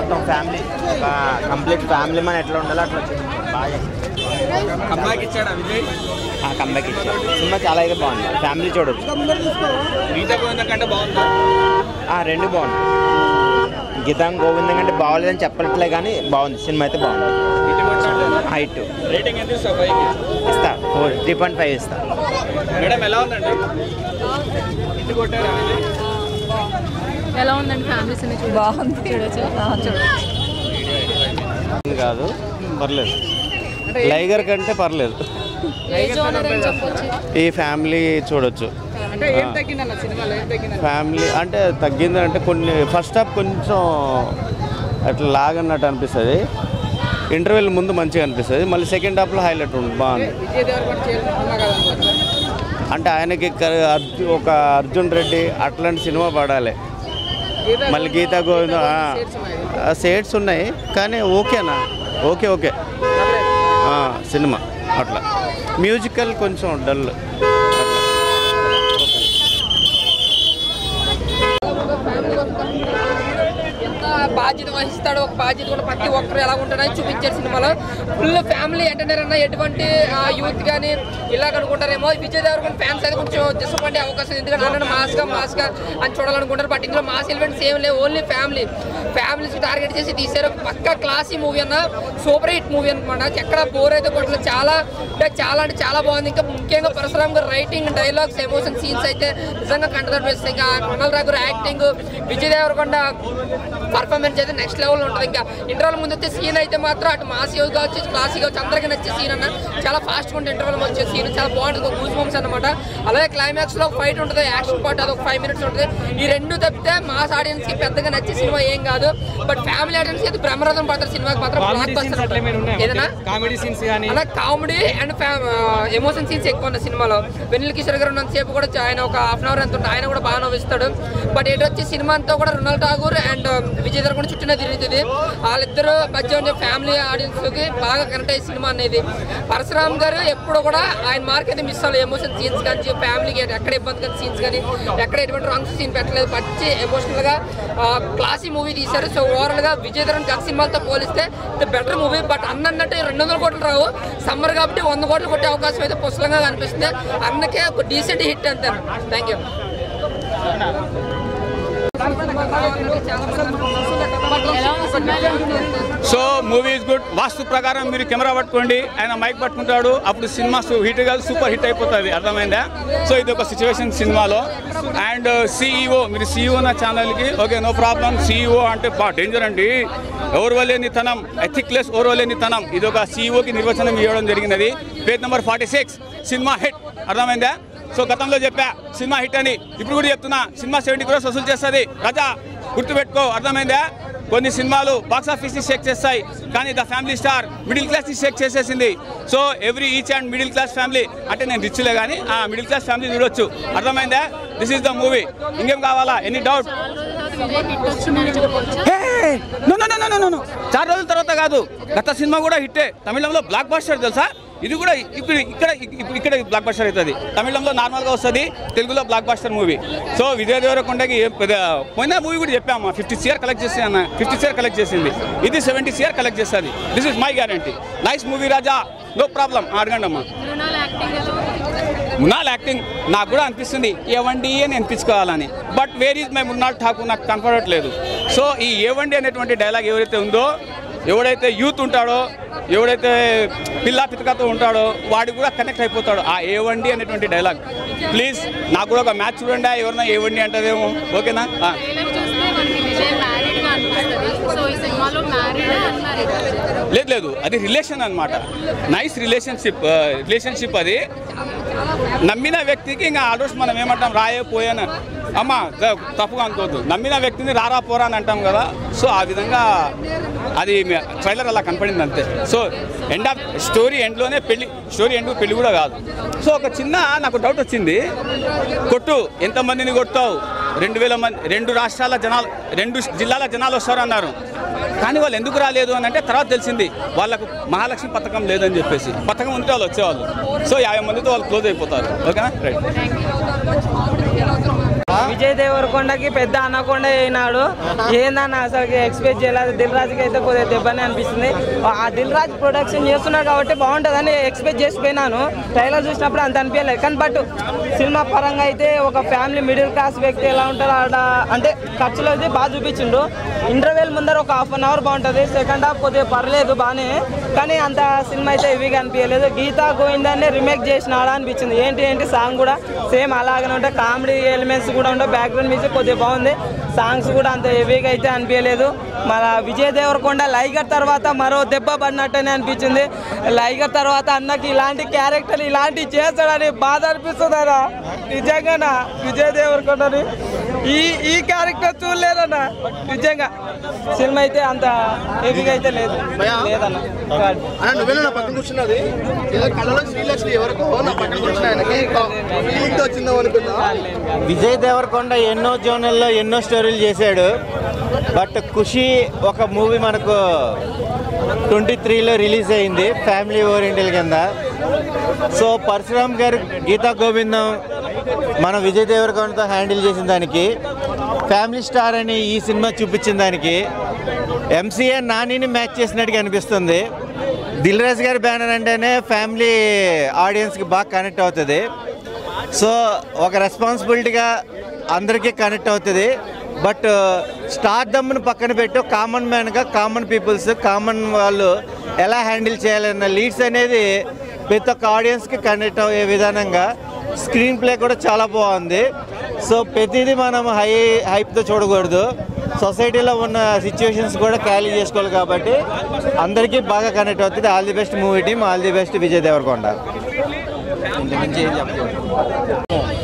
మొత్తం ఫ్యామిలీ ఒక complete family మన ఎట్లా ఉండాలో అట్లా వచ్చింది బాగా కంబ్యాక్ ఇచ్చాడా విజయ్ కంబ్యాక్ ఇచ్చారు సినిమా చాలా అయితే బాగుంది ఫ్యామిలీ చూడొచ్చు గీత గోవిందం కంటే బాగుందా ఆ, రెండు బాగుంది గీతాం గోవిందం కంటే బాగోలేదని చెప్పట్లే కానీ బాగుంది సినిమా అయితే బాగుంది ఇంటికి వచ్చాడు హైట్ రేటింగ్ ఎంత ఇస్తావు పైకి ఇస్తా ఫోర్ త్రీ పాయింట్ ఫైవ్ ఇస్తా మేడం ఎలా ఉందండి ఇంటికి కొట్టారా విజయ్ ఎలా ఉందండి ఫ్యామిలీ సినిమా చూడ బాగుంది చూడొచ్చు చూడొచ్చు కాదు పర్లేదు లైగర్ కంటే పర్లేదు ఏ జోనర్ అని చెప్పొచ్చు ఈ ఫ్యామిలీ చూడొచ్చు అంటే ఏం తగ్గిందన్న సినిమాలో ఏం తగ్గింది ఫ్యామిలీ అంటే తగ్గింది అంటే కొన్ని ఫస్ట్ హాఫ్ కొంచెం అట్లా లాగన్నట్టు అనిపిస్తుంది ఇంటర్వెల్ ముందు మంచిగా అనిపిస్తుంది మళ్ళీ సెకండ్ హాఫ్లో హైలైట్ ఉంటుంది బాగుంది విజయ్ దేవరకొండ చేయాల్సిన సినిమా కాదనుకోవచ్చు అంటే ఆయనకి క- అర్జు- ఒక అర్జున్ రెడ్డి అట్లాంటి సినిమా పడాలి మళ్ళీ గీతా గోవిందం సేట్స్ ఉన్నాయి కానీ ఓకేనా ఓకే ఓకే ఆ, సినిమా అట్లా మ్యూజికల్ కొంచెం డల్ ఎంత బాధ్యత వహిస్తాడో ఒక బాధ్యత కూడా ప్రతి ఒక్కరు ఎలా ఉంటారని చూపించారు సినిమాలో ఫుల్ ఫ్యామిలీ ఎంటర్టైనర్ అన్న ఎటువంటి యూత్ కానీ ఇలాగ అనుకుంటారేమో విజయ్ దేవరకొండ ఫ్యాన్స్ అయితే కొంచెం డిసప్పాయింట్ అయ్యే అవకాశం ఉంది. ఎందుకంటే అన్న మాస్గా మాస్గా అని చూడాలనుకుంటారు బట్ ఇందులో మాస్ ఎలిమెంట్స్ ఏం లేవు ఓన్లీ ఫ్యామిలీ ఫ్యామిలీస్ టార్గెట్ చేసి తీసారు పక్క క్లాసీ మూవీ అన్న సూపర్ హిట్ మూవీ అనమాట ఎక్కడ బోర్ అయితే కొట్టలేదు చాలా అంటే చాలా అంటే చాలా బాగుంది ఇంకా ముఖ్యంగా పరశురామ్ గారు రైటింగ్ డైలాగ్స్ ఎమోషన్ సీన్స్ అయితే నిజంగా కంటదర్పిస్తాయి ఇంకా కొనల్ రాఘు యాక్టింగ్ విజయ్ దేవరకొండ పర్ఫార్మెన్స్ అయితే నెక్స్ట్ లెవెల్ ఉంటుంది ఇంకా ఇంటర్వల్ ముందు వచ్చే సీన్ అయితే మాత్రం అటు మాస్ యోగా వచ్చి క్లాస్ వచ్చి అందరికీ నచ్చే సీన్ అన్న చాలా ఫాస్ట్ ఉంటుంది ఇంటర్వల్ వచ్చే సీన్ చాలా బాగుంటుంది గూస్ బంప్స్ అనమాట అలాగే క్లైమాక్స్ లో ఫైట్ ఉంటుంది యాక్షన్ పార్ట్ అది ఒక ఫైవ్ మినిట్స్ ఉంటుంది ఈ రెండు తప్పితే మాస్ ఆడియన్స్ కి పెద్దగా నచ్చే సినిమా ఏం కాదు బట్ ఫ్యామిలీ ఆడియన్స్ అయితే బ్రహ్మరథం పడతారు సినిమాకి మాత్రం బ్లాక్ బస్టర్ ఏదైనా కామెడీ సీన్స్ కానీ అలా కామెడీ అండ్ ఎమోషన్ సీన్స్ ఎక్కువ ఉన్నాయి సినిమాలో వెన్నెల కిషోర్ గారు ఉన్నంతసేపు కూడా ఆయన ఒక హాఫ్ అన్ అవర్ ఎంత ఉంటుంది ఆయన కూడా బాగా నవ్విస్తాడు బట్ ఏంటి వచ్చి సినిమా అంతా కూడా రుణాల్ ఠాగూర్ అండ్ విజయ్ దేవరకొండ చుట్టూనే తిరుగుతుంది వాళ్ళిద్దరు మధ్య ఉండే ఫ్యామిలీ ఆడియన్స్ కి బాగా కనెక్ట్ అయ్యే సినిమా అనేది పరశురామ్ గారు ఎప్పుడు కూడా ఆయన మార్క్ అయితే మిస్ అవ్వలేదు ఎమోషన్ సీన్స్ కానీ ఫ్యామిలీకి ఎక్కడ ఇబ్బంది కానీ సీన్స్ కానీ ఎక్కడ ఎటువంటి రాంగ్ సీన్ పెట్టలేదు మంచి ఎమోషనల్ గా క్లాసీ మూవీ తీశారు సో ఓవరాల్ గా విజయ్ దేవరకొండ గత సినిమాలతో పోలిస్తే ఇది బెటర్ మూవీ బట్ అన్న అన్నట్టు రెండు వందల కోట్లు రావు సమ్మర్ కాబట్టి వంద కోట్లు కొట్టే అవకాశం అయితే పుస్తకంగా కనిపిస్తుంది అన్నకే ఒక డీసెంట్ హిట్ అంతే థ్యాంక్ యూ ఎలా ఉంది సినిమా ఎలా ఉంది? సో మూవీ ఇస్ గుడ్ వాస్తు ప్రకారం మీరు కెమెరా పట్టుకోండి ఆయన మైక్ పట్టుకుంటాడు అప్పుడు సినిమా హిట్ కాదు సూపర్ హిట్ అయిపోతుంది అర్థమైందా సో ఇది ఒక సిచ్యువేషన్ సినిమాలో అండ్ సిఇఓ మీరు సిఇఓ నా ఛానల్కి ఓకే నో ప్రాబ్లం సిఇఓ అంటే బా డేంజర్ అండి ఎవరు వల్లేని తనం ఎథిక్లెస్ ఎవరు వల్లేని తనం ఇది ఒక సిఇఓకి నిర్వచనం ఇవ్వడం జరిగినది page number forty six cinema hit అర్థమైందా సో గతంలో చెప్పా సినిమా హిట్ అని ఇప్పుడు కూడా చెప్తున్నా సినిమా సెవెంటీ క్రోర్స్ వసూలు చేస్తుంది రజా గుర్తుపెట్టుకో అర్థమైందా కొన్ని సినిమాలు బాక్స్ ఆఫీస్ ని షేక్ చేస్తాయి కానీ the family star middle class ని షేక్ చేసేసింది so every each and middle class family అంటే నేను రిచ్లే కానీ ఆ మిడిల్ క్లాస్ ఫ్యామిలీ చూడొచ్చు అర్థమైందా దిస్ ఇస్ ద మూవీ ఇంకేం కావాలా ఎనీ డౌట్ చాలా రోజుల తర్వాత విజయ్ హిట్ వచ్చిందని చెప్పొచ్చు no no no no no చాలా రోజుల తర్వాత కాదు గత సినిమా కూడా హిట్టే తమిళంలో బ్లాక్ బాస్టర్ తెలుసా ఇది కూడా ఇప్పుడు ఇక్కడ ఇప్పుడు ఇక్కడ బ్లాక్ బాస్టర్ అవుతుంది తమిళంలో నార్మల్గా వస్తుంది తెలుగులో blockbuster movie so Vijay దేవరకొండకి ఏం పెద్ద పోయిన మూవీ కూడా చెప్పామా ఫిఫ్టీ సిఆర్ కలెక్ట్ చేసి అన్న ఫిఫ్టీ సిఆర్ కలెక్ట్ చేసింది ఇది సెవెంటీ సిఆర్ కలెక్ట్ చేస్తుంది this is my guarantee nice movie Raja no problem అడగండి అమ్మా మృణాల్ యాక్టింగ్ ఎలా ఉంది? మున్నాల్ యాక్టింగ్ నాకు కూడా అనిపిస్తుంది ఏవండి అని అనిపించుకోవాలని but where is my Mrunal Thakur నాకు కనపడట్లేదు సో ఈ ఏవండి అనేటువంటి డైలాగ్ ఎవరైతే ఉందో ఎవడైతే యూత్ ఉంటాడో ఎవడైతే పిల్లా పితకతో ఉంటాడో వాడికి కూడా కనెక్ట్ అయిపోతాడు ఆ ఏవండి అనేటువంటి డైలాగ్ ప్లీజ్ నాకు కూడా ఒక మ్యాచ్ చూడండి ఎవరన్నా ఏవండి అంటదేమో ఓకేనా ఆ. ట్రైలర్ చూస్తే మనకి విజయ్ మ్యారీడ్ గా అనిపిస్తుంది సో ఈ సినిమాలో మ్యారీడ్ అన్మ్యారీడ్ లేదు లేదు అది రిలేషన్ అన్నమాట నైస్ రిలేషన్షిప్ రిలేషన్షిప్ అది నమ్మిన వ్యక్తికి ఇంకా ఆల్మోస్ట్ మనం ఏమంటాం రాయే పోయాను అమ్మ త- తప్పుగా అనుకోవద్దు నమ్మిన వ్యక్తిని రారా పోరా అని అంటాం కదా సో ఆ విధంగా అది ట్రైలర్ అలా కనపడింది అంతే సో ఎండ్ ఆఫ్ స్టోరీ ఎండ్లోనే పెళ్లి స్టోరీ ఎండ్ పెళ్లి కూడా కాదు సో ఒక చిన్న నాకు డౌట్ వచ్చింది కొట్టు ఎంతమందిని కొట్టావు రెండు వేల మంది రెండు రాష్ట్రాల జనాలు రెండు జిల్లాల జనాలు వస్తారన్నారు కానీ వాళ్ళు ఎందుకు రాలేదు అని అంటే తర్వాత తెలిసింది వాళ్ళకు మహాలక్ష్మి పథకం లేదని చెప్పేసి పథకం ఉంటే వాళ్ళు వచ్చేవాళ్ళు సో యాభై మందితో వాళ్ళు క్లోజ్ అయిపోతారు ఓకేనా రైట్ విజయ్ దేవరకొండకి పెద్ద అనకొండ అయినాడు ఏందన్న అసలు ఎక్స్పెక్ట్ చేయలేదు దిల్ రాజుకి అయితే కొద్దిగా దెబ్బనే అనిపిస్తుంది ఆ దిల్ రాజు ప్రొడక్షన్ చేస్తున్నాడు కాబట్టి బాగుంటుందని ఎక్స్పెక్ట్ చేసిపోయినాను ట్రైలర్ చూసినప్పుడు అంత అనిపించలేదు కానీ బట్ సినిమా పరంగా అయితే ఒక ఫ్యామిలీ మిడిల్ క్లాస్ వ్యక్తి ఎలా ఉంటారో ఆడ అంటే ఖర్చులో అయితే బాగా చూపించిండు ఇంటర్వెల్ ముందర ఒక హాఫ్ అన్ అవర్ బాగుంటుంది సెకండ్ హాఫ్ కొద్దిగా పర్లేదు బాగానే కానీ అంత సినిమా అయితే హెవీగా అనిపించలేదు గీతా గోవిందాన్ని రిమేక్ చేసినాడా అనిపించింది ఏంటి ఏంటి సాంగ్ కూడా సేమ్ అలాగనే ఉంటాయి కామెడీ ఎలిమెంట్స్ కూడా ఉంటాయి బ్యాక్గ్రౌండ్ మ్యూజిక్ కొద్దిగా బాగుంది సాంగ్స్ కూడా అంత హెవీగా అయితే అనిపించలేదు మన విజయ్ దేవరకొండ లైగర్ తర్వాత మరో దెబ్బ పడినట్టనే అనిపించింది లైగర్ తర్వాత అన్నకి ఇలాంటి క్యారెక్టర్ ఇలాంటి చేస్తాడని బాధ అనిపిస్తుందనా నిజంగానా విజయ్ దేవరకొండని ఈ ఈ క్యారెక్టర్ చూడలేదన్న నిజంగా సినిమా అయితే అంత హెవీగా అయితే లేదు లేదన్న అన్న నువ్వేనా నా పక్కన కూర్చున్నది ఇలా కళ్ళలో శ్రీలక్ష్మి ఎవరికో నా పక్కన కూర్చున్న ఆయనకి ఫీలింగ్ తో వచ్చిందాం అనుకున్నా విజయ్ దేవరకొండ ఎన్నో జోనల్లో ఎన్నో స్టోరీలు చేశాడు బట్ ఖుషి ఒక మూవీ మనకు ట్వంటీ త్రీలో రిలీజ్ అయింది ఫ్యామిలీ ఓరియంటల్ కింద సో పరశురామ్ గారు గీతా గోవిందం మన విజయ్ దేవరకొండతో హ్యాండిల్ చేసిన దానికి ఫ్యామిలీ స్టార్ అని ఈ సినిమా చూపించిన దానికి ఎంసీఏ నానిని మ్యాచ్ చేసినట్టుగా అనిపిస్తుంది దిల్ రాజు గారి బ్యానర్ అంటేనే ఫ్యామిలీ ఆడియన్స్కి బాగా కనెక్ట్ అవుతుంది సో ఒక రెస్పాన్సిబిలిటీగా అందరికీ కనెక్ట్ అవుతుంది బట్ స్టార్ దమ్మును పక్కన పెట్టి కామన్ మ్యాన్గా కామన్ పీపుల్స్ కామన్ వాళ్ళు ఎలా హ్యాండిల్ చేయాలన్న లీడ్స్ అనేది ప్రతి ఒక్క ఆడియన్స్కి కనెక్ట్ అయ్యే విధానంగా స్క్రీన్ ప్లే కూడా చాలా బాగుంది సో ప్రతిదీ మనం హై హైప్తో చూడకూడదు సొసైటీలో ఉన్న సిచ్యువేషన్స్ కూడా క్యాలీ చేసుకోవాలి కాబట్టి అందరికీ బాగా కనెక్ట్ అవుతుంది all the best movie team all the best Vijay Deverakonda ఇంతకుమించి ఏం చెప్పకూడదు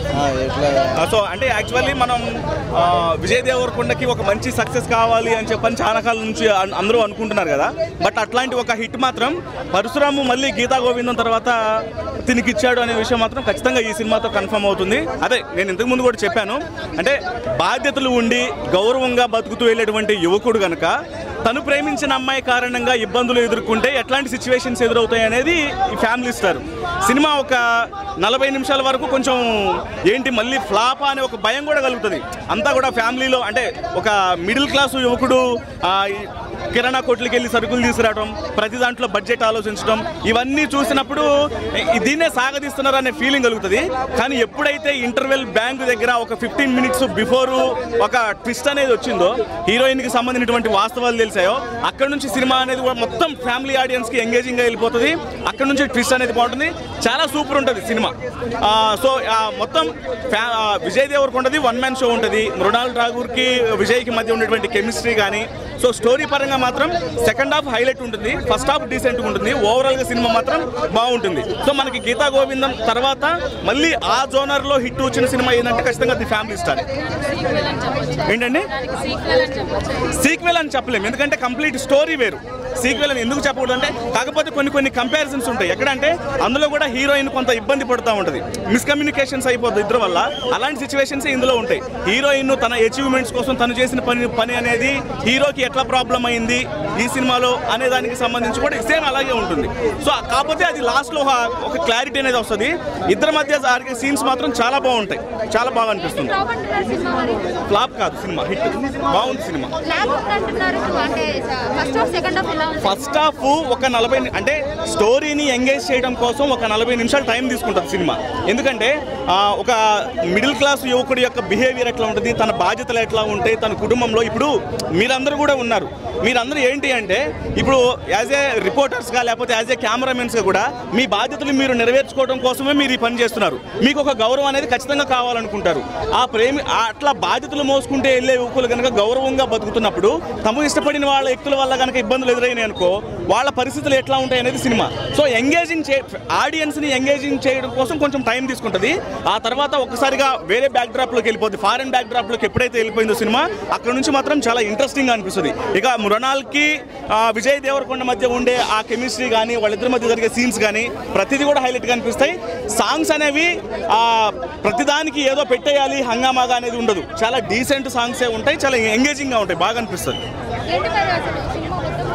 ఆ, సో అంటే యాక్చువల్లీ మనం ఆ, విజయ్ దేవరకొండకి ఒక మంచి సక్సెస్ కావాలి అని చెప్పని చాలా కాలం నుంచి అన్- అందరూ అనుకుంటున్నారు కదా బట్ అట్లాంటి ఒక హిట్ మాత్రం పరశురాము మళ్ళీ గీతా గోవిందం తర్వాత తినికి ఇచ్చాడు అనే విషయం మాత్రం ఖచ్చితంగా ఈ సినిమాతో కన్ఫర్మ్ అవుతుంది అదే నేను ఇంతకు ముందు కూడా చెప్పాను అంటే బాధ్యతలు ఉండి గౌరవంగా బతుకుతూ వెళ్ళేటువంటి యువకుడు కనుక తను ప్రేమించిన అమ్మాయి కారణంగా ఇబ్బందులు ఎదుర్కొంటే ఎట్లాంటి సిచ్యువేషన్స్ ఎదురవుతాయి అనేది ఈ ఫ్యామిలీ ఇస్తారు సినిమా ఒక నలభై నిమిషాల వరకు కొంచెం ఏంటి మళ్ళీ ఫ్లాప్ అనే ఒక భయం కూడా కలుగుతుంది అంతా కూడా ఫ్యామిలీలో అంటే ఒక మిడిల్ క్లాస్ యువకుడు ఆ, ఈ కిరాణా కొట్లకి వెళ్ళి సరుకులు తీసుకురావడం ప్రతి దాంట్లో బడ్జెట్ ఆలోచించడం ఇవన్నీ చూసినప్పుడు ఈ- దీన్నే సాగదీస్తున్నారు అనే ఫీలింగ్ కలుగుతుంది కానీ ఎప్పుడైతే ఇంటర్వెల్ బ్యాంక్ దగ్గర ఒక ఫిఫ్టీన్ మినిట్స్ బిఫోర్ ఒక ట్విస్ట్ అనేది వచ్చిందో హీరోయిన్ కి సంబంధించినటువంటి వాస్తవాలు తెలిసాయో అక్కడ నుంచి సినిమా అనేది కూడా మొత్తం ఫ్యామిలీ ఆడియన్స్ కి ఎంగేజింగ్ గా వెళ్ళిపోతుంది అక్కడ నుంచి ట్విస్ట్ అనేది బాగుంటుంది చాలా సూపర్ ఉంటుంది సినిమా ఆ, సో ఆ, మొత్తం ఫ్యా- ఆ, విజయ్ దేవరకొండది వన్ మ్యాన్ షో ఉంటుంది మృణాల్ ఠాగూర్ కి విజయ్ కి మధ్య ఉన్నటువంటి కెమిస్ట్రీ కానీ సో స్టోరీ పరంగా మాత్రం సెకండ్ హాఫ్ హైలైట్ ఉంటుంది ఫస్ట్ హాఫ్ డీసెంట్ ఉంటుంది ఓవరాల్ గా సినిమా మాత్రం బాగుంటుంది సో మనకి గీతా గోవిందం తర్వాత మళ్ళీ ఆ జోనర్ లో హిట్ వచ్చిన సినిమా ఏంటంటే ఖచ్చితంగా ది ఫ్యామిలీ స్టార్ సీక్వెల్ అని చెప్పొచ్చు ఏంటండి దానికి సీక్వెల్ అని చెప్పొచ్చు సీక్వెల్ అని చెప్పలేము ఎందుకంటే కంప్లీట్ స్టోరీ వేరు సీక్వెల్ అని ఎందుకు చెప్పకూడదు అంటే కాకపోతే కొన్ని కొన్ని కంపారిజన్స్ ఉంటాయి ఎక్కడంటే అందులో కూడా హీరోయిన్ కొంత ఇబ్బంది పడుతూ ఉంటుంది మిస్కమ్యూనికేషన్స్ అయిపోతుంది ఇద్దరు వల్ల అలాంటి సిచ్యువేషన్స్ ఇందులో ఉంటాయి హీరోయిన్ తన అచీవ్మెంట్స్ కోసం తను చేసిన పని పని అనేది హీరోకి ఎట్లా ప్రాబ్లం అయింది ఈ సినిమాలో అనే దానికి సంబంధించి కూడా సేమ్ అలాగే ఉంటుంది సో కాకపోతే అది లాస్ట్లో ఒక క్లారిటీ అనేది వస్తుంది ఇద్దరి మధ్య జరిగే సీన్స్ మాత్రం చాలా బాగుంటాయి చాలా బాగా అనిపిస్తుంది ఫ్లాప్ అంటున్నారు సినిమా మరి ఫ్లాప్ కాదు సినిమా హిట్ బాగుంది సినిమా ఫ్లాప్ అంటున్నారు అంటే ఫస్ట్ హాఫ్ సెకండ్ హాఫ్ ఎలా ఉంది ఫస్ట్ హాఫ్ ఒక నలభై ని- అంటే స్టోరీని ఎంగేజ్ చేయడం కోసం ఒక నలభై నిమిషాలు టైం తీసుకుంటుంది సినిమా ఎందుకంటే ఆ, ఒక మిడిల్ క్లాస్ యువకుడి యొక్క బిహేవియర్ ఎట్లా ఉంటుంది తన బాధ్యతలు ఎట్లా ఉంటాయి తన కుటుంబంలో ఇప్పుడు మీరందరూ కూడా ఉన్నారు మీరందరూ ఏంటి అంటే ఇప్పుడు యాజ్ ఏ రిపోర్టర్స్గా లేకపోతే యాజ్ ఏ కెమెరామెన్స్గా కూడా మీ బాధ్యతలు మీరు నెరవేర్చుకోవడం కోసమే మీరు ఈ పని చేస్తున్నారు మీకు ఒక గౌరవం అనేది ఖచ్చితంగా కావాలనుకుంటారు ఆ ప్రేమి ఆ అట్లా బాధ్యతలు మోసుకుంటే వెళ్ళే యువకులు కనుక గౌరవంగా బతుకుతున్నప్పుడు తమ ఇష్టపడిన వాళ్ళ వ్యక్తుల వల్ల కనుక ఇబ్బందులు ఎదురైనాయి అనుకో వాళ్ళ పరిస్థితులు ఎట్లా ఉంటాయి అనేది సినిమా సో ఎంగేజింగ్ చే ఆడియన్స్ని ఎంగేజింగ్ చేయడం కోసం కొంచెం టైం తీసుకుంటుంది ఆ తర్వాత ఒక్కసారిగా వేరే బ్యాక్ డ్రాప్లోకి వెళ్ళిపోద్ది ఫారెన్ బ్యాక్ డ్రాప్లోకి ఎప్పుడైతే వెళ్ళిపోయిందో సినిమా అక్కడ నుంచి మాత్రం చాలా ఇంట్రెస్టింగ్ అనిపిస్తుంది ఇక మృణాల్కి ఆ, విజయ్ దేవరకొండ మధ్య ఉండే ఆ కెమిస్ట్రీ కానీ వాళ్ళిద్దరి మధ్య జరిగే సీన్స్ కానీ ప్రతిదీ కూడా హైలైట్గా అనిపిస్తాయి సాంగ్స్ అనేవి ఆ, ప్రతిదానికి ఏదో పెట్టేయాలి హంగామాగా అనేది ఉండదు చాలా డీసెంట్ సాంగ్సే ఉంటాయి చాలా ఎంగేజింగ్గా ఉంటాయి బాగా అనిపిస్తుంది ఏంటి మరి అసలు సినిమా మొత్తం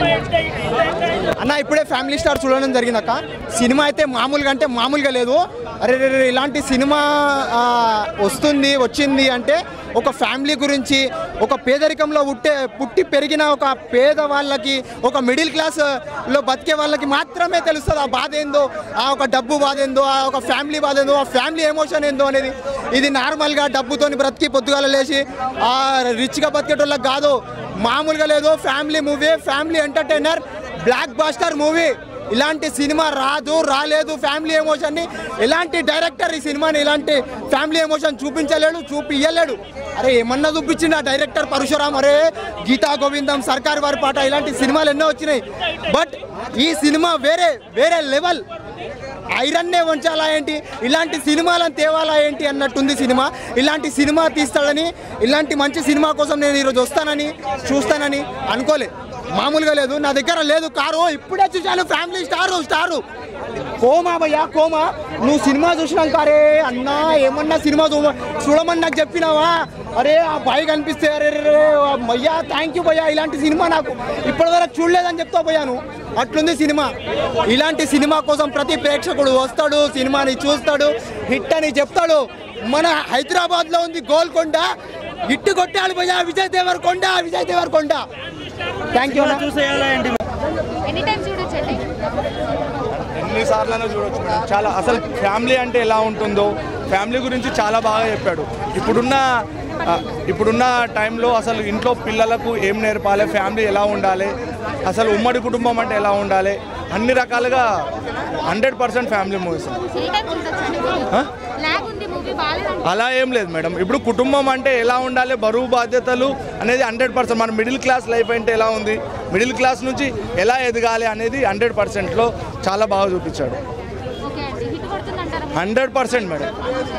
అన్న ఇప్పుడే ఫ్యామిలీ స్టార్ చూడడం జరిగింది అక్క సినిమా అయితే మామూలుగా అంటే మామూలుగా లేదు అరే రే రే, ఇలాంటి సినిమా ఆ, వస్తుంది వచ్చింది అంటే ఒక ఫ్యామిలీ గురించి ఒక పేదరికంలో పుట్టే పుట్టి పెరిగిన ఒక పేద వాళ్ళకి ఒక మిడిల్ క్లాస్లో బతికే వాళ్ళకి మాత్రమే తెలుస్తుంది ఆ బాధ ఏందో ఆ ఒక డబ్బు బాధ ఏందో ఆ ఒక ఫ్యామిలీ బాధ ఏందో ఆ ఫ్యామిలీ ఎమోషన్ ఏందో అనేది ఇది నార్మల్గా డబ్బుతోని బ్రతికి పొద్దుగాల లేచి ఆ రిచ్గా బతికేటోళ్ళకి కాదు మామూలుగా లేదు family movie family entertainer blockbuster movie ఇలాంటి సినిమా రాదు రాలేదు ఫ్యామిలీ ఎమోషన్ని ఇలాంటి డైరెక్టర్ ఈ సినిమాని ఇలాంటి ఫ్యామిలీ ఎమోషన్ చూపించలేడు చూపియ్యలేడు అరే ఏమన్నా చూపించిండు ఆ డైరెక్టర్ పరశురామ్ అరే గీతా గోవిందం సర్కార్ వారి పాట ఇలాంటి సినిమాలు ఎన్నో వచ్చినాయి బట్ ఈ సినిమా వేరే వేరే లెవెల్ ఐరన్నే ఉంచాలా ఏంటి ఇలాంటి సినిమాలను తేవాలా ఏంటి అన్నట్టుంది సినిమా ఇలాంటి సినిమా తీస్తాడని ఇలాంటి మంచి సినిమా కోసం నేను ఈరోజు వస్తానని చూస్తానని అనుకోలే మామూలుగా లేదు నా దగ్గర లేదు కారు ఇప్పుడే చూశాను ఫ్యామిలీ స్టారు స్టారు కోమా భయ్యా కోమా నువ్వు సినిమా చూసినాక అరే అన్నా ఏమన్నా సినిమా చూడ చూడమని నాకు చెప్పినావా అరే ఆ బాయ్ కనిపిస్తే అరే రే, రే, భయ్యా థ్యాంక్ యూ భయ్యా ఇలాంటి సినిమా నాకు ఇప్పటివరకు చూడలేదని చెప్తా పోయాను అట్లుంది సినిమా ఇలాంటి సినిమా కోసం ప్రతి ప్రేక్షకుడు వస్తాడు సినిమాని చూస్తాడు హిట్ అని చెప్తాడు మన హైదరాబాద్లో ఉంది గోల్కొండ హిట్ కొట్టాలి భయ్యా విజయ్ దేవరకొండ విజయ్ దేవరకొండ థ్యాంక్ యూ చూసేయాలా ఏంటి ఎనీ టైం చూడొచ్చండి ఎన్నిసార్లైనా చూడొచ్చు మేడం చాలా అసలు ఫ్యామిలీ అంటే ఎలా ఉంటుందో ఫ్యామిలీ గురించి చాలా బాగా చెప్పాడు ఇప్పుడున్న ఆ, ఇప్పుడున్న టైంలో అసలు ఇంట్లో పిల్లలకు ఏం నేర్పాలి ఫ్యామిలీ ఎలా ఉండాలి అసలు ఉమ్మడి కుటుంబం అంటే ఎలా ఉండాలి అన్ని రకాలుగా hundred percent family movies any time చూడొచ్చండి ఆ? లాగ్ ఉంది మూవీ బాగాలేదు అలా ఏం లేదు మేడం ఇప్పుడు కుటుంబం అంటే ఎలా ఉండాలి బరువు బాధ్యతలు అనేది హండ్రెడ్ పర్సెంట్ మన మిడిల్ క్లాస్ లైఫ్ అంటే ఎలా ఉంది మిడిల్ క్లాస్ నుంచి ఎలా ఎదగాలి అనేది హండ్రెడ్ పర్సెంట్లో చాలా బాగా చూపించాడు ఓకే అండి హిట్ కొడుతుందంటారా హండ్రెడ్ పర్సెంట్ మేడం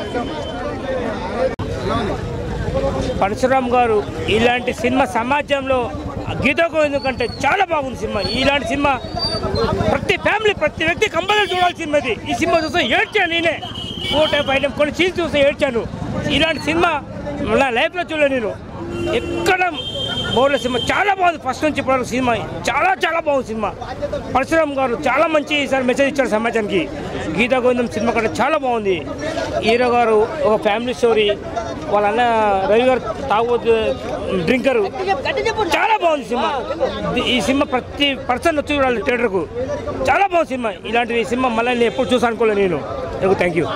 పరశురామ్ గారు ఇలాంటి సినిమా సమాజంలో గీతా గోవిందం కంటే చాలా బాగుంది సినిమా ఇలాంటి సినిమా ప్రతి ఫ్యామిలీ ప్రతి వ్యక్తి కంపల్సరీ చూడాల్సిన సినిమా ఇది ఈ సినిమా చూస్తే ఏడ్చాను నేనే ఓ టైప్ ఐటమ్ కొన్ని సీన్స్ చూస్తే ఏడ్చాను ఇలాంటి సినిమా నా లైఫ్లో చూడలేదు నేను ఎక్కడ బోర్ల సినిమా చాలా బాగుంది ఫస్ట్ నుంచి ఇప్పటివరకు సినిమా చాలా చాలా బాగుంది సినిమా పరశురామ్ గారు చాలా మంచి సార్ మెసేజ్ ఇచ్చారు సమాజానికి గీతా గోవిందం సినిమా కంటే చాలా బాగుంది హీరో గారు ఒక ఫ్యామిలీ స్టోరీ వాళ్ళ అన్న రవి గారు తాగబోతు డ్రింకరు చాలా బాగుంది సినిమా ఈ సినిమా ప్రతి పర్సన్ వచ్చి చూడాలి థియేటర్కు చాలా బాగుంది సినిమా ఇలాంటి సినిమా మళ్ళీ నేను ఎప్పుడు చూసి అనుకోలేదు నేను thank you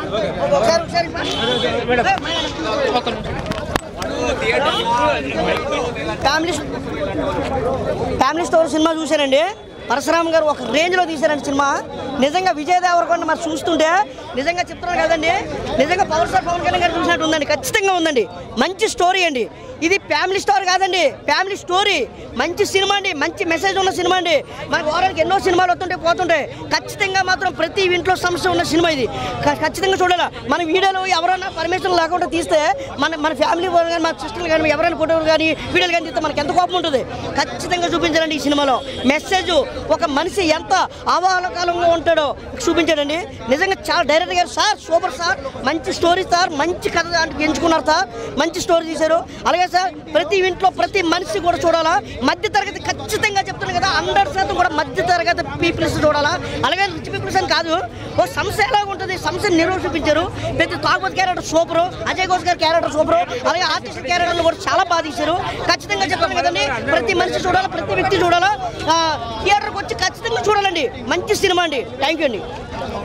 family family store సినిమా చూశానండి పరశురామ్ గారు ఒక రేంజ్లో తీశారండి సినిమా నిజంగా విజయ్ దేవరకొండ మరి చూస్తుంటే నిజంగా చెప్తున్నాను కదండి నిజంగా పవర్ స్టార్ పవన్ కళ్యాణ్ గారు చూసినట్టు ఉందండి ఖచ్చితంగా ఉందండి మంచి స్టోరీ అండి ఇది ఫ్యామిలీ స్టోర్ కాదండి ఫ్యామిలీ స్టోరీ మంచి సినిమా అండి మంచి మెసేజ్ ఉన్న సినిమా అండి మనకు వారానికి ఎన్నో సినిమాలు వస్తుంటాయి పోతుంటాయి ఖచ్చితంగా మాత్రం ప్రతి ఇంట్లో సమస్య ఉన్న సినిమా ఇది ఖ- ఖచ్చితంగా చూడాలి మన వీడియోలు ఎవరైనా పర్మిషన్ లేకుండా తీస్తే మన మన ఫ్యామిలీ వాళ్ళు కానీ మన సిస్టర్లు కానీ ఎవరైనా ఫోటోలు కానీ వీడియోలు కానీ తీస్తే మనకి ఎంత కోపం ఉంటుంది ఖచ్చితంగా చూపించాలండి ఈ సినిమాలో మెసేజ్ ఒక మనిషి ఎంత అవాలకాలంలో ఉంటాడో చూపించాడండి నిజంగా చాలా డైరెక్టర్ గారు సార్ సూపర్ సార్ మంచి స్టోరీ సార్ మంచి కథ దాంట్లో ఎంచుకున్నారు సార్ మంచి స్టోరీ తీశారు అలాగే సార్ ప్రతి ఇంట్లో ప్రతి మనిషి కూడా చూడాలా మధ్య తరగతి ఖచ్చితంగా చెప్తున్నాను కదా హండ్రెడ్ శాతం కూడా మధ్య తరగతి పీపుల్స్ చూడాలా అలాగే రిచ్ పీపుల్స్ అని కాదు ఓ సమస్య ఎలా ఉంటుంది సమస్యను నిరూపించారు ప్రతి తాగుబోతు క్యారెక్టర్ సూపర్ అజయ్ ఘోష్ గారి క్యారెక్టర్ సూపర్ అలాగే ఆర్టిస్ట్ క్యారెక్టర్లు కూడా చాలా బాగా తీశారు ఖచ్చితంగా చెప్తాను కదండి ప్రతి మనిషి చూడాలా ప్రతి వ్యక్తి చూడాలా ఆ, థియేటర్కి వచ్చి ఖచ్చితంగా చూడాలండి మంచి సినిమా అండి థ్యాంక్ యూ అండి